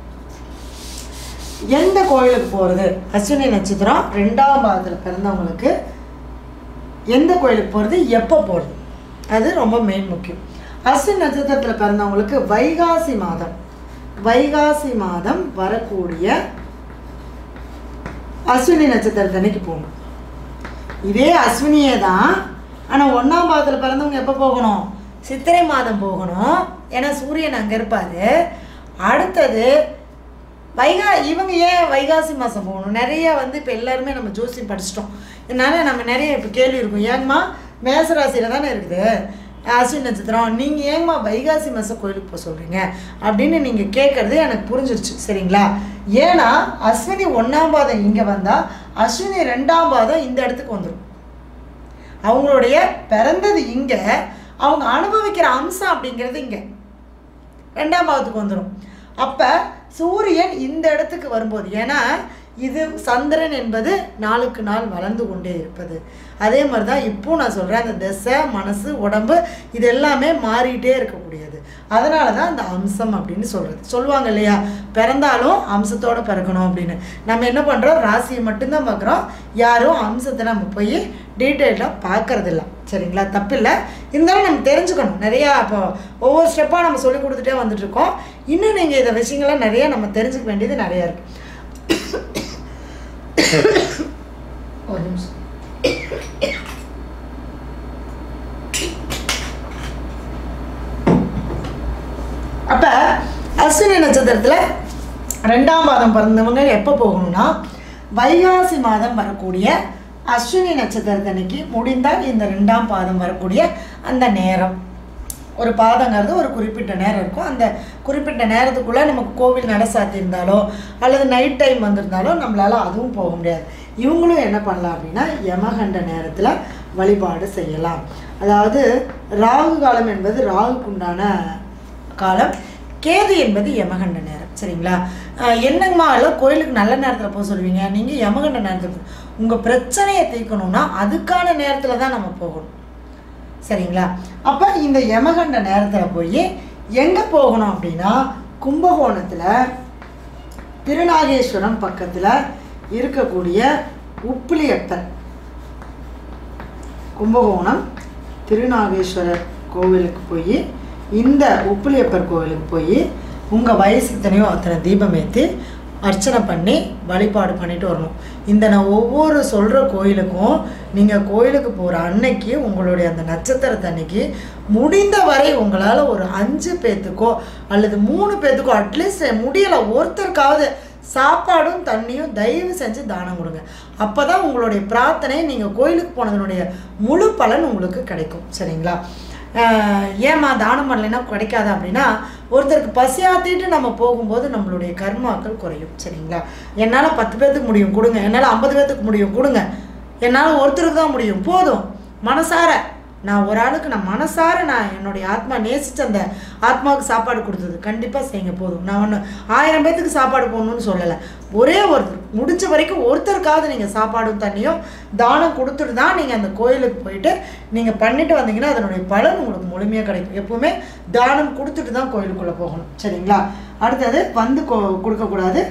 Speaker 1: எந்த கோயிலுக்கு போகிறது அஸ்வினி நட்சத்திரம் ரெண்டாம் பாதத்தில் பிறந்தவங்களுக்கு எந்த கோயிலுக்கு போகிறது எப்போ போகிறது அது ரொம்ப மெயின் முக்கியம் அஸ்வினி நட்சத்திரத்தில் பிறந்தவங்களுக்கு வைகாசி மாதம் வைகாசி மாதம் வரக்கூடிய அஸ்வினி நட்சத்திரத்தன்னைக்கு போகணும் இதே அஸ்வினியே தான் ஆனால் ஒன்றாம் பாதத்தில் பிறந்தவங்க எப்போ போகணும் சித்திரை மாதம் போகணும் ஏன்னா சூரியன் அங்கே இருப்பார் அடுத்தது வைகா இவங்க ஏன் வைகாசி மாதம் போகணும் நிறைய வந்து இப்போ எல்லாருமே நம்ம ஜோசியம் படிச்சிட்டோம் இதனால நம்ம நிறைய இப்போ கேள்வி இருக்கும் ஏங்கம்மா மேசராசியில் தானே இருக்குது அஸ்வினி நட்சத்திரம் நீங்கள் ஏங்கம்மா வைகாசி மாதம் கோயிலுக்கு போக சொல்கிறீங்க அப்படின்னு நீங்கள் கேட்குறது எனக்கு புரிஞ்சிருச்சு சரிங்களா ஏன்னா அஸ்வினி ஒன்றாம் பாதம் இங்கே வந்தால் அஸ்வினி ரெண்டாம் பாதம் இந்த இடத்துக்கு வந்துடும் அவங்களுடைய பிறந்தது இங்கே அவங்க அனுபவிக்கிற அம்சம் அப்படிங்கிறது இங்கே ரெண்டாம் பாவத்துக்கு வந்துடும் அப்போ சூரியன் இந்த இடத்துக்கு வரும்போது ஏன்னா இது சந்திரன் என்பது நாளுக்கு நாள் வளர்ந்து கொண்டே இருப்பது அதே மாதிரி தான் இப்போ நான் சொல்கிறேன் அந்த திசை மனசு உடம்பு இது எல்லாமே மாறிட்டே இருக்கக்கூடியது அதனால தான் அந்த அம்சம் அப்படின்னு சொல்கிறது சொல்லுவாங்க இல்லையா பிறந்தாலும் அம்சத்தோடு பிறக்கணும் அப்படின்னு நம்ம என்ன பண்ணுறோம் ராசியை மட்டும்தான் பார்க்குறோம் யாரும் அம்சத்தை நம்ம போய் டீட்டெயிலாக பார்க்கறதில்ல சரிங்களா தப்பில்லை இருந்தாலும் நம்ம தெரிஞ்சுக்கணும் நிறையா இப்போ ஒவ்வொரு ஸ்டெப்பாக நம்ம சொல்லி கொடுத்துட்டே வந்துட்டுருக்கோம் இன்னும் நீங்கள் இதை விஷயங்களை நிறைய நம்ம தெரிஞ்சுக்க வேண்டியது நிறையா இருக்குது ஒரு நிமிஷம் அப்போ அஸ்வினி நட்சத்திரத்தில் ரெண்டாம் பாதம் பிறந்தவங்க எப்போ போகணும்னா வைகாசி மாதம் வரக்கூடிய அஸ்வினி நட்சத்திரத்தன்னைக்கு முடிந்தால் இந்த ரெண்டாம் பாதம் வரக்கூடிய அந்த நேரம் ஒரு பாதங்கிறது ஒரு குறிப்பிட்ட நேரம் இருக்கும் அந்த குறிப்பிட்ட நேரத்துக்குள்ளே நமக்கு கோவில் நட சாத்தியிருந்தாலோ அல்லது நைட் டைம் வந்திருந்தாலோ நம்மளால் அதுவும் போக முடியாது இவங்களும் என்ன பண்ணலாம் அப்படின்னா யமகண்ட நேரத்தில் வழிபாடு செய்யலாம் அதாவது ராகு காலம் என்பது ராகுக்குண்டான காலம் கேது என்பது யமகண்ட நேரம் சரிங்களா அஹ் என்னங்கம்மா எல்லாம் கோயிலுக்கு நல்ல நேரத்தில் போக சொல்லுவீங்க நீங்கள் யமகண்ட நேரத்தில் உங்கள் பிரச்சனையை தீர்க்கணும்னா அதுக்கான நேரத்தில் தான் நம்ம போகணும் சரிங்களா அப்போ இந்த யமகண்ட நேரத்தில் போய் எங்கே போகணும் அப்படின்னா கும்பகோணத்தில் திருநாகேஸ்வரம் பக்கத்தில் இருக்கக்கூடிய உப்பிலியப்பர் கும்பகோணம் திருநாகேஸ்வரர் கோவிலுக்கு போய் இந்த உப்பிலியப்பர் கோவிலுக்கு போய் உங்கள் வயசு இத்தனையோ அத்தனை தீபம் ஏற்றி அர்ச்சனை பண்ணி வழிபாடு பண்ணிட்டு வரணும் இந்த நான் ஒவ்வொரு சொல்கிற கோயிலுக்கும் நீங்கள் கோயிலுக்கு போகிற அன்னைக்கு உங்களுடைய அந்த நட்சத்திரத்தை அன்னைக்கு முடிந்த வரை உங்களால் ஒரு அஞ்சு பேத்துக்கோ அல்லது மூணு பேத்துக்கோ அட்லீஸ்ட் முடியலை ஒருத்தருக்காவது சாப்பாடும் தண்ணியும் தயவு செஞ்சு தானம் கொடுங்க அப்போ தான் உங்களுடைய பிரார்த்தனை நீங்கள் கோயிலுக்கு போனதனுடைய முழு பலன் உங்களுக்கு கிடைக்கும் சரிங்களா ஆஹ் ஏம்மா தானம் பண்ணலைன்னா கிடைக்காது அப்படின்னா ஒருத்தருக்கு பசியாத்திட்டு நம்ம போகும்போது நம்மளுடைய கர்மாக்கள் குறையும் சரிங்களா என்னால் பத்து பேர்த்துக்கு முடியும் கொடுங்க என்னால் ஐம்பது பேர்த்துக்கு முடியும் கொடுங்க என்னால் ஒருத்தருக்கு தான் முடியும் போதும் மனசார நான் ஒரு ஆளுக்கு நான் மனசார நான் என்னுடைய ஆத்மா நேசிச்சு அந்த ஆத்மாவுக்கு சாப்பாடு கொடுத்தது கண்டிப்பாக செய்யுங்க போதும் நான் ஒன்று ஆயிரம் பேர்த்துக்கு சாப்பாடு போடணும்னு சொல்லலை ஒரே ஒருத்தர் முடிஞ்ச வரைக்கும் ஒருத்தருக்காவது நீங்கள் சாப்பாடும் தண்ணியும் தானம் கொடுத்துட்டு தான் நீங்கள் அந்த கோயிலுக்கு போயிட்டு நீங்கள் பண்ணிட்டு வந்தீங்கன்னா அதனுடைய பலன் உங்களுக்கு முழுமையாக கிடைக்கும் எப்பவுமே தானம் கொடுத்துட்டு தான் கோயிலுக்குள்ளே போகணும் சரிங்களா அடுத்தது வந்து கொ கொடுக்கக்கூடாது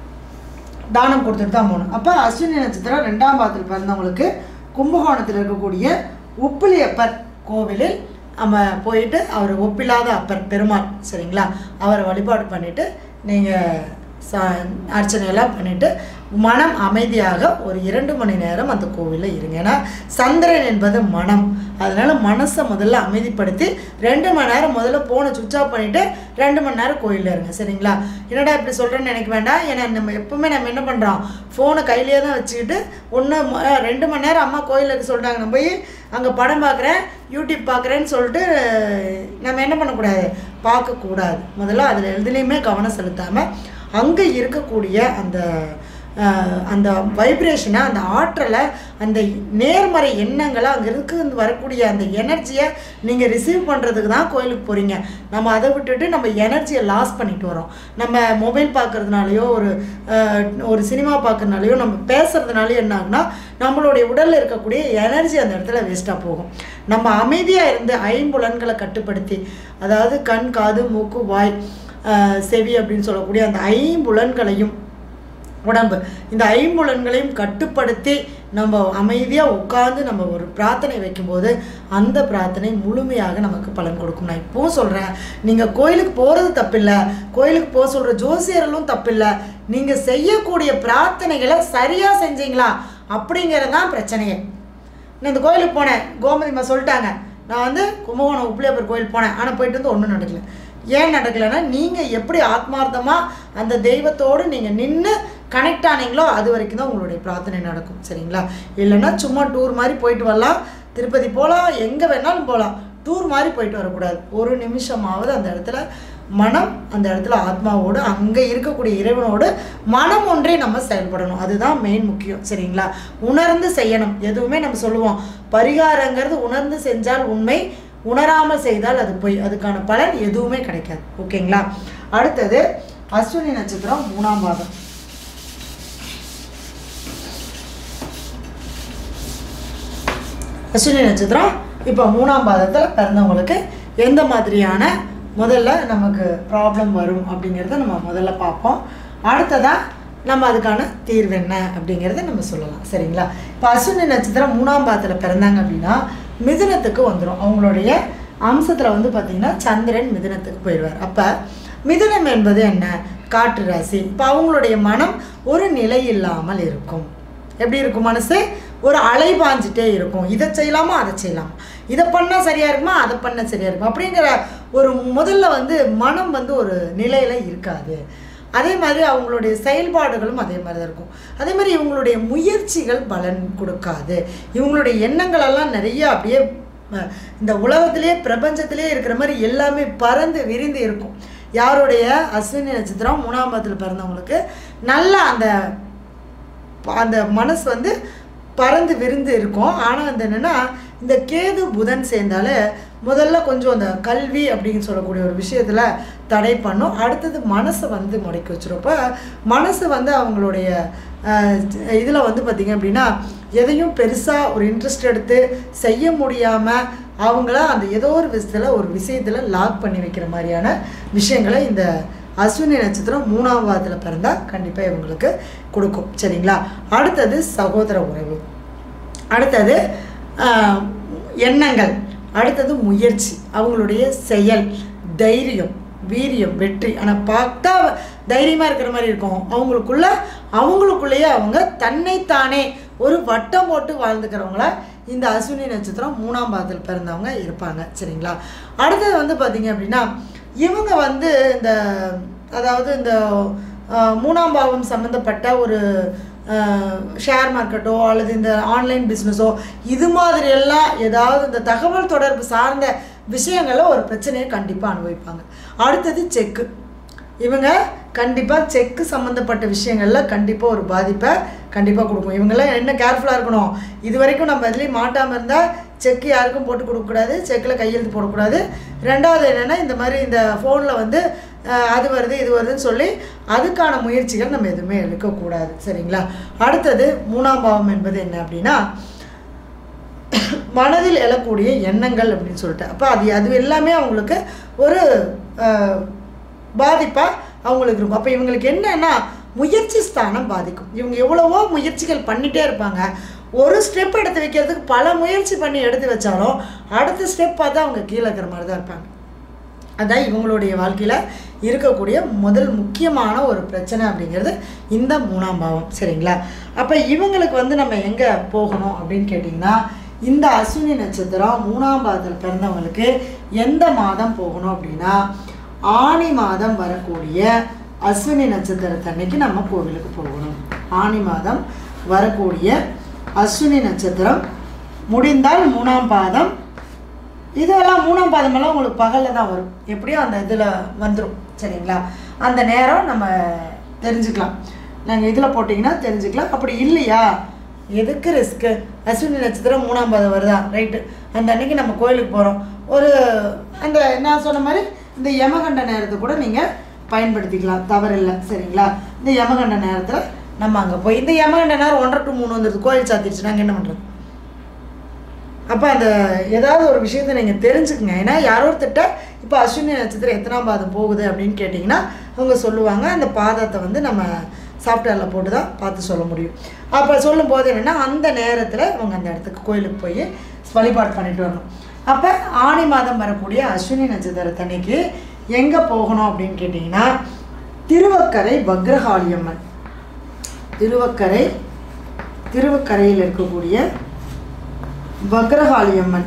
Speaker 1: தானம் கொடுத்துட்டு தான் போகணும் அப்போ அஸ்வினி நட்சத்திரம் ரெண்டாம் பாதத்தில் பிறந்தவங்களுக்கு கும்பகோணத்தில் இருக்கக்கூடிய உப்பிலியப்பர் கோவிலில் நம்ம போயிட்டு அவர் ஒப்பில்லாத அப்பர் பெருமாள் சரிங்களா அவரை வழிபாடு பண்ணிவிட்டு நீங்கள் சா அர்ச்சனையெல்லாம் பண்ணிவிட்டு மனம் அமைதியாக ஒரு இரண்டு மணி நேரம் அந்த கோவிலில் இருங்க ஏன்னா சந்திரன் என்பது மனம் அதனால் மனசை முதல்ல அமைதிப்படுத்தி ரெண்டு மணி நேரம் முதல்ல ஃபோனை சுவிட்ச் ஆஃப் பண்ணிவிட்டு ரெண்டு மணி நேரம் கோயிலில் இருங்க சரிங்களா என்னடா இப்படி சொல்கிறேன்னு நினைக்க வேண்டாம் ஏன்னா நம்ம எப்பவுமே நம்ம என்ன பண்ணுறோம் ஃபோனை கையிலே தான் வச்சுக்கிட்டு ஒன்று ரெண்டு மணி நேரம் அம்மா கோயிலில் இருக்க சொல்கிறாங்க நான் போய் அங்கே படம் பார்க்குறேன் யூடியூப் பார்க்குறேன்னு சொல்லிட்டு நம்ம என்ன பண்ணக்கூடாது பார்க்கக்கூடாது முதல்ல அதில் எதுலேயுமே கவனம் செலுத்தாமல் அங்கே இருக்கக்கூடிய அந்த அஹ், அந்த வைப்ரேஷனை அந்த ஆற்றலை அந்த நேர்மறை எண்ணங்களை அங்கே இருக்கு வரக்கூடிய அந்த எனர்ஜியை நீங்கள் ரிசீவ் பண்ணுறதுக்கு தான் கோயிலுக்கு போகிறீங்க நம்ம அதை விட்டுட்டு நம்ம எனர்ஜியை லாஸ் பண்ணிட்டு வரோம் நம்ம மொபைல் பார்க்கறதுனாலையோ ஒரு அஹ், ஒரு சினிமா பார்க்கறதுனாலையோ நம்ம பேசுறதுனாலையோ என்ன ஆகுனா நம்மளுடைய உடலில் இருக்கக்கூடிய எனர்ஜி அந்த இடத்துல வேஸ்ட்டாக போகும் நம்ம அமைதியாக இருந்து ஐம்புலன்களை கட்டுப்படுத்தி அதாவது கண் காது மூக்கு வாய் அஹ், செவி அப்படின்னு சொல்லக்கூடிய அந்த ஐம்புலன்களையும் உடம்பு இந்த ஐம்புலன்களையும் கட்டுப்படுத்தி நம்ம அமைதியாக உட்கார்ந்து நம்ம ஒரு பிரார்த்தனை வைக்கும்போது அந்த பிரார்த்தனை முழுமையாக நமக்கு பலன் கொடுக்கும் நான் இப்போவும் சொல்கிறேன் நீங்கள் கோயிலுக்கு போகிறது தப்பில்லை கோயிலுக்கு போக சொல்கிற ஜோசியர்களும் தப்பில்லை நீங்கள் செய்யக்கூடிய பிரார்த்தனைகளை சரியாக செஞ்சீங்களா அப்படிங்கிறது தான் பிரச்சனையே நான் இந்த கோயிலுக்கு போனேன் கோமதிமா சொல்லிட்டாங்க நான் வந்து கும்பகோணம் உப்பிலியப்பர் கோயில் போனேன் ஆனால் போயிட்டு வந்து ஒன்றும் நடக்கல ஏன் நடக்கலைன்னா நீங்கள் எப்படி ஆத்மார்த்தமாக அந்த தெய்வத்தோடு நீங்கள் நின்று கனெக்ட் ஆனீங்களோ அது வரைக்கும் தான் உங்களுடைய பிரார்த்தனை நடக்கும் சரிங்களா இல்லைன்னா சும்மா டூர் மாதிரி போயிட்டு வரலாம் திருப்பதி போகலாம் எங்கே வேணாலும் போகலாம் டூர் மாதிரி போயிட்டு வரக்கூடாது ஒரு நிமிஷமாவது அந்த இடத்துல மனம் அந்த இடத்துல ஆத்மாவோடு அங்கே இருக்கக்கூடிய இறைவனோடு மனம் ஒன்றே நம்ம செயல்படணும் அதுதான் மெயின் முக்கியம் சரிங்களா உணர்ந்து செய்யணும் எதுவுமே நம்ம சொல்லுவோம் பரிகாரங்கிறது உணர்ந்து செஞ்சால் உண்மை உணராமல் செய்தால் அது பொய் அதுக்கான பலன் எதுவுமே கிடைக்காது ஓகேங்களா அடுத்தது அஸ்வினி நட்சத்திரம் மூணாம் பாதம் அஸ்வினி நட்சத்திரம் இப்போ மூணாம் பாதத்தில் பிறந்தவங்களுக்கு எந்த மாதிரியான முதல்ல நமக்கு ப்ராப்ளம் வரும் அப்படிங்கிறத நம்ம முதல்ல பார்ப்போம் அடுத்ததாக நம்ம அதுக்கான தீர்வு என்ன அப்படிங்கிறத நம்ம சொல்லலாம் சரிங்களா இப்போ அஸ்வினி நட்சத்திரம் மூணாம் பாதத்தில் பிறந்தாங்க அப்படின்னா மிதுனத்துக்கு வந்துடும் அவங்களுடைய அம்சத்தில் வந்து பார்த்திங்கன்னா சந்திரன் மிதுனத்துக்கு போயிடுவார் அப்போ மிதுனம் என்பது என்ன காற்று ராசி இப்போ அவங்களுடைய மனம் ஒரு நிலை இல்லாமல் இருக்கும் எப்படி இருக்கும் மனசு ஒரு அலை பாஞ்சிட்டே இருக்கும் இதை செய்யலாமா அதை செய்யலாமா இதை பண்ணால் சரியாக இருக்குமா அதை பண்ண சரியாக இருக்கும் அப்படிங்கிற ஒரு முதல்ல வந்து மனம் வந்து ஒரு நிலையில் இருக்காது அதே மாதிரி அவங்களுடைய செயல்பாடுகளும் அதே மாதிரி தான் இருக்கும் அதே மாதிரி இவங்களுடைய முயற்சிகள் பலன் கொடுக்காது இவங்களுடைய எண்ணங்களெல்லாம் நிறைய அப்படியே அஹ் இந்த உலகத்திலேயே பிரபஞ்சத்திலே இருக்கிற மாதிரி எல்லாமே பறந்து விரிந்து இருக்கும் யாருடைய அஸ்வினி நட்சத்திரம் மூணாம் பாதத்தில் பிறந்தவங்களுக்கு நல்லா அந்த அந்த மனசு வந்து பறந்து விரிந்து இருக்கும் ஆனால் அந்த என்னென்னா இந்த கேது புதன் சேர்ந்தாலே முதல்ல கொஞ்சம் அந்த கல்வி அப்படின்னு சொல்லக்கூடிய ஒரு விஷயத்தில் தடை பண்ணும் அடுத்தது மனசை வந்து முடக்கி வச்சிரும் இப்போ மனசு வந்து அவங்களுடைய இதில் வந்து பார்த்திங்க அப்படின்னா எதையும் பெருசாக ஒரு இன்ட்ரெஸ்ட் எடுத்து செய்ய முடியாமல் அவங்கள அந்த ஏதோ ஒரு விஷயத்தில் ஒரு விஷயத்தில் லாக் பண்ணி வைக்கிற மாதிரியான விஷயங்களை இந்த அஸ்வினி நட்சத்திரம் மூணாம் வாரத்தில் பிறந்தால் கண்டிப்பாக இவங்களுக்கு கொடுக்கும் சரிங்களா அடுத்தது சகோதர உறவு அடுத்தது ஆஹ், எண்ணங்கள் அடுத்தது முயற்சி அவங்களுடைய செயல் தைரியம் வீரியம் வெற்றி ஆனால் பார்த்தா தைரியமாக இருக்கிற மாதிரி இருக்கும் அவங்களுக்குள்ள அவங்களுக்குள்ளேயே அவங்க தன்னைத்தானே ஒரு வட்டம் போட்டு வாழ்ந்துக்கிறவங்கள இந்த அஸ்வினி நட்சத்திரம் மூணாம் பாதத்தில் பிறந்தவங்க இருப்பாங்க சரிங்களா அடுத்தது வந்து பார்த்திங்க அப்படின்னா இவங்க வந்து இந்த அதாவது இந்த ஆஹ், மூணாம் பாவம் சம்மந்தப்பட்ட ஒரு ஷேர் மார்க்கெட்டோ அல்லது இந்த ஆன்லைன் பிஸ்னஸோ இது மாதிரியெல்லாம் ஏதாவது இந்த தகவல் தொடர்பு சார்ந்த விஷயங்களில் ஒரு பிரச்சனையை கண்டிப்பாக அனுபவிப்பாங்க அடுத்தது செக்கு இவங்க கண்டிப்பாக செக்கு சம்மந்தப்பட்ட விஷயங்களில் கண்டிப்பாக ஒரு பாதிப்பை கண்டிப்பாக கொடுக்கும் இவங்கெல்லாம் என்ன கேர்ஃபுல்லாக இருக்கணும் இது வரைக்கும் நம்ம எதுலேயும் மாட்டாமல் இருந்தால் செக்கு யாருக்கும் போட்டு கொடுக்கக்கூடாது செக்கில் கையெழுத்து போடக்கூடாது ரெண்டாவது என்னென்னா இந்த மாதிரி இந்த ஃபோனில் வந்து அஹ், அது வருது இது வருதுன்னு சொல்லி அதுக்கான முயற்சிகள் நம்ம எதுவுமே எடுக்கக்கூடாது சரிங்களா அடுத்தது மூணாம் பாவம் என்பது என்ன அப்படின்னா மனதில் எழக்கூடிய எண்ணங்கள் அப்படின்னு சொல்லிட்டு அப்போ அது அது எல்லாமே அவங்களுக்கு ஒரு பாதிப்பாக அவங்களுக்கு இருக்கும் அப்போ இவங்களுக்கு என்னன்னா முயற்சி ஸ்தானம் பாதிக்கும் இவங்க எவ்வளவோ முயற்சிகள் பண்ணிகிட்டே இருப்பாங்க ஒரு ஸ்டெப் எடுத்து வைக்கிறதுக்கு பல முயற்சி பண்ணி எடுத்து வச்சாலும் அடுத்த ஸ்டெப் பார்த்தா அவங்க கீழே இருக்கிற மாதிரி தான் இருப்பாங்க அதான் இவங்களுடைய வாழ்க்கையில் இருக்கக்கூடிய முதல் முக்கியமான ஒரு பிரச்சனை அப்படிங்கிறது இந்த மூணாம் பாவம் சரிங்களா அப்போ இவங்களுக்கு வந்து நம்ம எங்கே போகணும் அப்படின்னு கேட்டிங்கன்னா இந்த அஸ்வினி நட்சத்திரம் மூணாம் பாதத்தில் பிறந்தவங்களுக்கு எந்த மாதம் போகணும் அப்படின்னா ஆனி மாதம் வரக்கூடிய அஸ்வினி நட்சத்திரத்தன்னைக்கு நம்ம கோவிலுக்கு போகணும் ஆனி மாதம் வரக்கூடிய அஸ்வினி நட்சத்திரம் முடிந்தால் மூணாம் பாதம் இதெல்லாம் மூணாம் பாதமெல்லாம் உங்களுக்கு பகலில் தான் வரும் எப்படியும் அந்த இதில் வந்துடும் சரிங்களா அந்த நேரம் நம்ம தெரிஞ்சுக்கலாம் நாங்கள் இதில் போட்டிங்கன்னா தெரிஞ்சுக்கலாம் அப்படி இல்லையா எதுக்கு ரிஸ்க்கு அஸ்வினி நட்சத்திரம் மூணாம் பாதம் வருதா ரைட்டு அந்த அன்னைக்கு நம்ம கோயிலுக்கு போகிறோம் ஒரு அந்த நான் சொன்ன மாதிரி இந்த யமகண்ட நேரத்தை கூட நீங்கள் பயன்படுத்திக்கலாம் தவறில்லை சரிங்களா இந்த யமகண்ட நேரத்தில் நம்ம அங்கே போய் இந்த யமகண்ட நேரம் ஒன்றரை டு மூணு வந்துடுது கோயில் சாத்திடுச்சு நாங்கள் என்ன பண்ணுறது அப்போ அந்த ஏதாவது ஒரு விஷயத்தை நீங்கள் தெரிஞ்சுக்குங்க ஏன்னா யாரோ ஒருத்தட்ட இப்போ அஸ்வினி நட்சத்திரம் எத்தனாம் பாதம் போகுது அப்படின்னு கேட்டிங்கன்னா அவங்க சொல்லுவாங்க அந்த பாதத்தை வந்து நம்ம சாஃப்ட்வேரில் போட்டு தான் பார்த்து சொல்ல முடியும் அப்போ சொல்லும்போது என்னென்னா அந்த நேரத்தில் அவங்க அந்த இடத்துக்கு கோயிலுக்கு போய் வழிபாடு பண்ணிட்டு வரணும் அப்போ ஆணி மாதம் வரக்கூடிய அஸ்வினி நட்சத்திரத்தன்னைக்கு எங்கே போகணும் அப்படின்னு கேட்டிங்கன்னா திருவக்கரை பக்ரகாளியம்மன் திருவக்கரை திருவக்கரையில் இருக்கக்கூடிய பக்ரகாளியம்மன்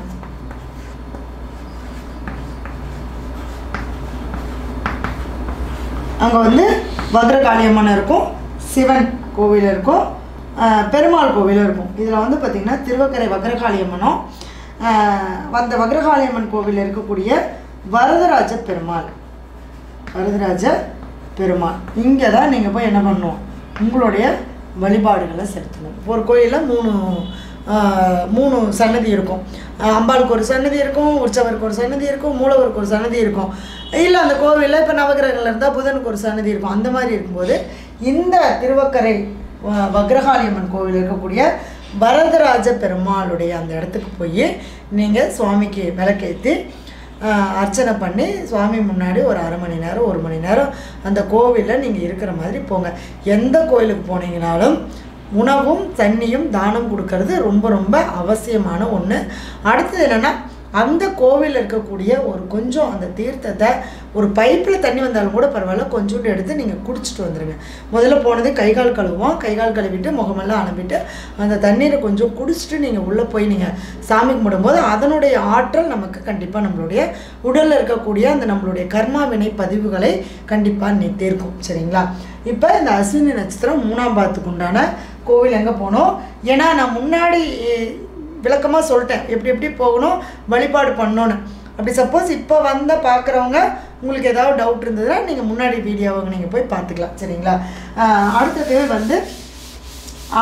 Speaker 1: அங்கே வந்து பத்ரகாளியம்மன் இருக்கும் சிவன் கோவில் இருக்கும் ஆஹ் பெருமாள் கோவில் இருக்கும் இதில் வந்து பார்த்திங்கன்னா திருவக்கரை வக்ரகாளியம்மனும் ஆஹ் அந்த வக்ரகாளியம்மன் கோவில் இருக்கக்கூடிய வரதராஜ பெருமாள் வரதராஜ பெருமாள் இங்கே தான் நீங்கள் போய் என்ன பண்ணணும் உங்களுடைய வழிபாடுகளை செலுத்தணும் ஒரு கோயிலில் மூணு ஆஹ், மூணு சன்னதி இருக்கும் ஆஹ், அம்பாளுக்கு ஒரு சன்னதி இருக்கும் உற்சவருக்கு ஒரு சன்னதி இருக்கும் மூலவருக்கு ஒரு சன்னதி இருக்கும் இல்லை அந்த கோவிலில் இப்போ நவகிரகங்கள் இருந்தால் புதனுக்கு ஒரு சன்னதி இருக்கும் அந்த மாதிரி இருக்கும்போது இந்த திருவக்கரை வ- வக்ரகாளியம்மன் கோவில் இருக்கக்கூடிய வரதராஜ பெருமாளுடைய அந்த இடத்துக்கு போய் நீங்கள் சுவாமிக்கு விளக்கேற்றி ஆஹ், அர்ச்சனை பண்ணி சுவாமி முன்னாடி ஒரு அரை மணி நேரம் ஒரு மணி நேரம் அந்த கோவிலில் நீங்கள் இருக்கிற மாதிரி போங்க எந்த கோயிலுக்கு போனீங்கனாலும் உணவும் தண்ணியும் தானம் கொடுக்கறது ரொம்ப ரொம்ப அவசியமான ஒன்று அடுத்தது என்னென்னா அந்த கோவிலில் இருக்கக்கூடிய ஒரு கொஞ்சம் அந்த தீர்த்தத்தை ஒரு பைப்பில் தண்ணி வந்தாலும் கூட பரவாயில்ல கொஞ்சோண்டு எடுத்து நீங்கள் குடிச்சிட்டு வந்துடுங்க முதல்ல போனது கை கால் கழுவோம் கை கால் கழுவிட்டு முகமெல்லாம் அலம்பிட்டு அந்த தண்ணீரை கொஞ்சம் குடிச்சிட்டு நீங்கள் உள்ளே போய் நீங்கள் சாமி கும்பிடும்போது அதனுடைய ஆற்றல் நமக்கு கண்டிப்பாக நம்மளுடைய உடலில் இருக்கக்கூடிய அந்த நம்மளுடைய கர்மா வினை பதிவுகளை கண்டிப்பாக நீ தீர்க்கும் சரிங்களா இப்போ இந்த அஸ்வினி நட்சத்திரம் மூணாம் பாதத்துக்கு உண்டான கோவில் எங்கே போனோம் ஏன்னா நான் முன்னாடி விளக்கமாக சொல்லிட்டேன் எப்படி எப்படி போகணும் வழிபாடு பண்ணணும்னு அப்படி சப்போஸ் இப்போ வந்த பார்க்குறவங்க உங்களுக்கு ஏதாவது டவுட் இருந்ததுன்னா நீங்கள் முன்னாடி வீடியோவை நீங்கள் போய் பார்த்துக்கலாம் சரிங்களா ஆஹ் அடுத்தது வந்து ஆ,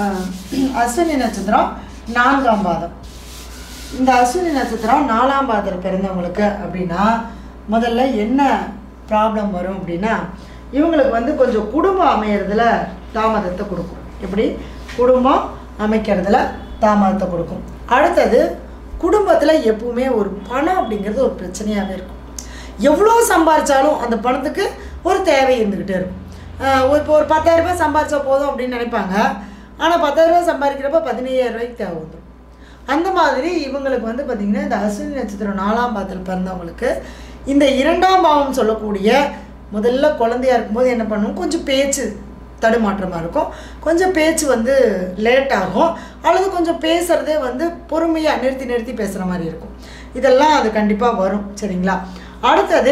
Speaker 1: அஸ்வினி நட்சத்திரம் நான்காம் பாதம் இந்த அஸ்வினி நட்சத்திரம் நாலாம் பாதத்தில் பிறந்தவங்களுக்கு அப்படின்னா முதல்ல என்ன ப்ராப்ளம் வரும் அப்படின்னா இவங்களுக்கு வந்து கொஞ்சம் குடும்பம் அமையறதுல தாமதத்தை கொடுக்கும் எப்படி குடும்பம் அமைக்கிறதுல தாமதத்தை கொடுக்கும் அடுத்தது குடும்பத்தில் எப்பவுமே ஒரு பணம் அப்படிங்கிறது ஒரு பிரச்சனையாகவே இருக்கும் எவ்வளோ சம்பாரிச்சாலும் அந்த பணத்துக்கு ஒரு தேவை இருந்துக்கிட்டே இருக்கும் ஆஹ் ஒரு- இப்போ ஒரு பத்தாயிரம் ரூபாய் சம்பாரிச்சா போதும் அப்படின்னு நினைப்பாங்க ஆனால் பத்தாயிரம் ரூபாய் சம்பாதிக்கிறப்ப பதினையாயிரம் ரூபாய்க்கு தேவை வந்துடும் அந்த மாதிரி இவங்களுக்கு வந்து பார்த்திங்கன்னா இந்த அஸ்வினி நட்சத்திரம் நாலாம் பாதத்தில் பிறந்தவங்களுக்கு இந்த இரண்டாம் பாவம் சொல்லக்கூடிய முதல்ல குழந்தையா இருக்கும்போது என்ன பண்ணும் கொஞ்சம் பேச்சு தடுமாற்றமாக இருக்கும் கொஞ்சம் பேச்சு வந்து லேட் ஆகும் அல்லது கொஞ்சம் பேசுகிறதே வந்து பொறுமையாக நிறுத்தி நிறுத்தி பேசுகிற மாதிரி இருக்கும் இதெல்லாம் அது கண்டிப்பாக வரும் சரிங்களா அடுத்தது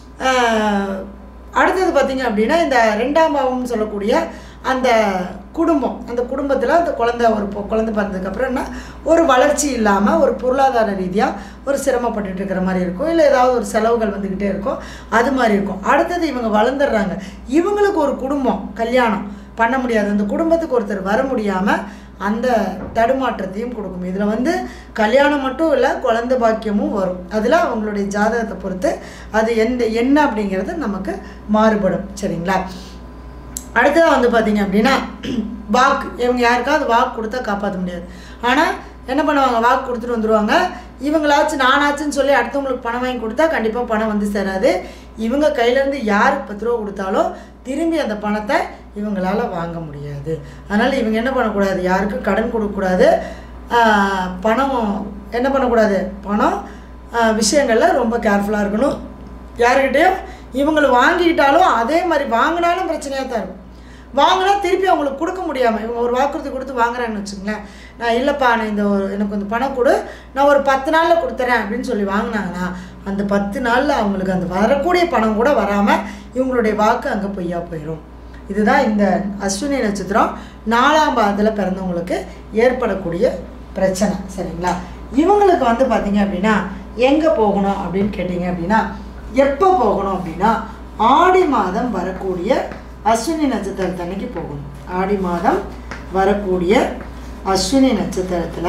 Speaker 1: ஆஹ், அடுத்தது பார்த்தீங்க அப்படின்னா இந்த ரெண்டாம் பாவம்னு சொல்லக்கூடிய அந்த குடும்பம் அந்த குடும்பத்தில் அந்த குழந்தை ஒரு பொ- குழந்தை பிறந்ததுக்கப்புறம் என்ன ஒரு வளர்ச்சி இல்லாமல் ஒரு பொருளாதார ரீதியாக ஒரு சிரமப்பட்டுட்டு இருக்கிற மாதிரி இருக்கும் இல்லை ஏதாவது ஒரு செலவுகள் வந்துக்கிட்டே இருக்கும் அது மாதிரி இருக்கும் அடுத்தது இவங்க வளர்ந்துடுறாங்க இவங்களுக்கு ஒரு குடும்பம் கல்யாணம் பண்ண முடியாது அந்த குடும்பத்துக்கு ஒருத்தர் வர முடியாமல் அந்த தடுமாற்றத்தையும் கொடுக்கும் இதில் வந்து கல்யாணம் மட்டும் இல்லை குழந்தை பாக்கியமும் வரும் அதில் அவங்களுடைய ஜாதகத்தை பொறுத்து அது எந்த என்ன அப்படிங்கிறது நமக்கு மாறுபடும் சரிங்களா அடுத்ததாக வந்து பார்த்தீங்க அப்படின்னா வாக்கு இவங்க யாருக்காவது வாக்கு கொடுத்தா காப்பாற்ற முடியாது ஆனால் என்ன பண்ணுவாங்க வாக்கு கொடுத்துட்டு வந்துடுவாங்க இவங்களாச்சும் நானாச்சுன்னு சொல்லி அடுத்தவங்களுக்கு பணம் வாங்கி கொடுத்தா கண்டிப்பாக பணம் வந்து சேராது இவங்க கையிலேருந்து யாருக்கு பத்து ரூபா கொடுத்தாலும் திரும்பி அந்த பணத்தை இவங்களால வாங்க முடியாது அதனால் இவங்க என்ன பண்ணக்கூடாது யாருக்கும் கடன் கொடுக்கக்கூடாது ஆஹ் பணம் என்ன பண்ணக்கூடாது பணம் ஆஹ் விஷயங்கள்ல ரொம்ப கேர்ஃபுல்லாக இருக்கணும் யாருக்கிட்டேயும் இவங்களை வாங்கிக்கிட்டாலும் அதே மாதிரி வாங்கினாலும் பிரச்சனையாக தான் இருக்கும் வாங்கினா திருப்பி அவங்களுக்கு கொடுக்க முடியாமல் இவங்க ஒரு வாக்குறுதி கொடுத்து வாங்குறாங்கன்னு வச்சுங்களேன் நான் இல்லைப்பா நான் இந்த ஒரு எனக்கு கொஞ்சம் பணம் கொடு நான் ஒரு பத்து நாளில் கொடுத்துறேன் அப்படின்னு சொல்லி வாங்கினாங்கன்னா அந்த பத்து நாளில் அவங்களுக்கு அந்த வரக்கூடிய பணம் கூட வராமல் இவங்களுடைய வாக்கு அங்கே பொய்யா போயிடும் இதுதான் இந்த அஸ்வினி நட்சத்திரம் நாலாம் பாதத்தில் பிறந்தவங்களுக்கு ஏற்படக்கூடிய பிரச்சனை சரிங்களா இவங்களுக்கு வந்து பார்த்தீங்க அப்படின்னா எங்கே போகணும் அப்படின்னு கேட்டிங்க அப்படின்னா எப்போ போகணும் அப்படின்னா ஆடி மாதம் வரக்கூடிய அஸ்வினி நட்சத்திரத்தன்னைக்கு போகணும் ஆடி மாதம் வரக்கூடிய அஸ்வினி நட்சத்திரத்தில்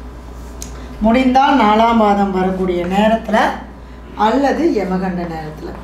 Speaker 1: முடிந்தால் நாலாம் மாதம் வரக்கூடிய நேரத்தில் அல்லது யமகண்ட நேரத்தில்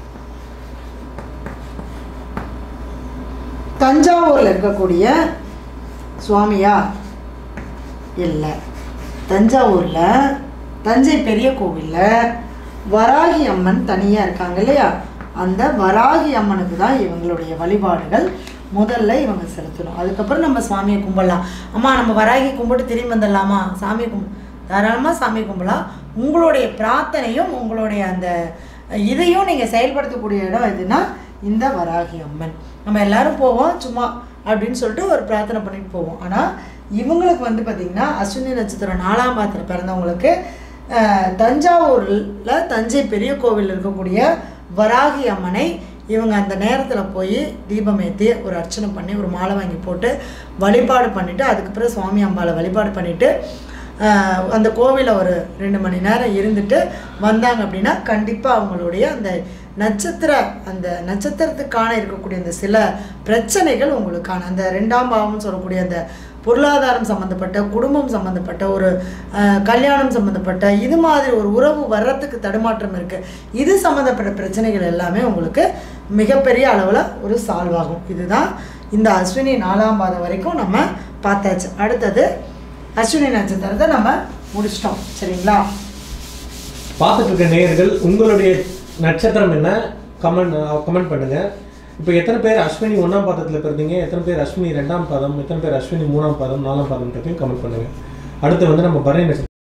Speaker 1: தஞ்சாவூரில் இருக்கக்கூடிய சுவாமியா இல்லை தஞ்சாவூரில் தஞ்சை பெரிய கோவிலில் வராகி அம்மன் தனியாக இருக்காங்க இல்லையா அந்த வராகி அம்மனுக்கு தான் இவங்களுடைய வழிபாடுகள் முதல்ல இவங்க செலுத்தணும் அதுக்கப்புறம் நம்ம சாமியை கும்பிடலாம் அம்மா நம்ம வராகி கும்பிட்டு திரும்பி வந்துடலாமா சாமியை கும்பி தாராளமாக சாமி கும்பலாம் உங்களுடைய பிரார்த்தனையும் உங்களுடைய அந்த இதையும் நீங்கள் செயல்படுத்தக்கூடிய இடம் எதுனா இந்த வராகி அம்மன் நம்ம எல்லாரும் போவோம் சும்மா அப்படின்னு சொல்லிட்டு ஒரு பிரார்த்தனை பண்ணிட்டு போவோம் ஆனால் இவங்களுக்கு வந்து பார்த்திங்கன்னா அஸ்வினி நட்சத்திரம் நாலாம் பாதத்தில் பிறந்தவங்களுக்கு அஹ், தஞ்சாவூரில் தஞ்சை பெரிய கோவில் இருக்கக்கூடிய வராகி அம்மனை இவங்க அந்த நேரத்தில் போய் தீபம் ஏற்றி ஒரு அர்ச்சனை பண்ணி ஒரு மாலை வாங்கி போட்டு வழிபாடு பண்ணிவிட்டு அதுக்கப்புறம் சுவாமி அம்பாவை வழிபாடு பண்ணிவிட்டு ஆஹ் அந்த கோவிலை ஒரு ரெண்டு மணி நேரம் இருந்துட்டு வந்தாங்க அப்படின்னா கண்டிப்பாக அவங்களுடைய அந்த நட்சத்திர அந்த நட்சத்திரத்துக்கான இருக்கக்கூடிய அந்த சில பிரச்சனைகள் உங்களுக்கான அந்த ரெண்டாம் பாவம்னு சொல்லக்கூடிய அந்த பொருளாதாரம் சம்மந்தப்பட்ட குடும்பம் சம்மந்தப்பட்ட ஒரு ஆஹ், கல்யாணம் சம்மந்தப்பட்ட இது மாதிரி ஒரு உறவு வர்றதுக்கு தடுமாற்றம் இருக்குது இது சம்மந்தப்பட்ட பிரச்சனைகள் எல்லாமே உங்களுக்கு மிகப்பெரிய அளவில் ஒரு சால்வ் ஆகும் இதுதான் இந்த அஸ்வினி நாலாம் பாதம் வரைக்கும் நம்ம பார்த்தாச்சு அடுத்தது அஸ்வினி நட்சத்திரத்தை நம்ம முடிச்சிட்டோம் சரிங்களா
Speaker 2: பார்த்துட்டு இருக்க நேயர்கள் உங்களுடைய நட்சத்திரம் என்ன கமெண்ட் கமெண்ட் பண்ணுங்க இப்போ எத்தனை பேர் அஸ்வினி ஒன்றாம் பாதத்தில் பிறந்தீங்க எத்தனை பேர் அஸ்வினி ரெண்டாம் பாதம் எத்தனை பேர் அஸ்வினி மூணாம் பாதம் நாலாம் பாதம்ன்றதையும் கமெண்ட் பண்ணுங்க அடுத்து வந்து நம்ம பரணி நட்சத்திரம்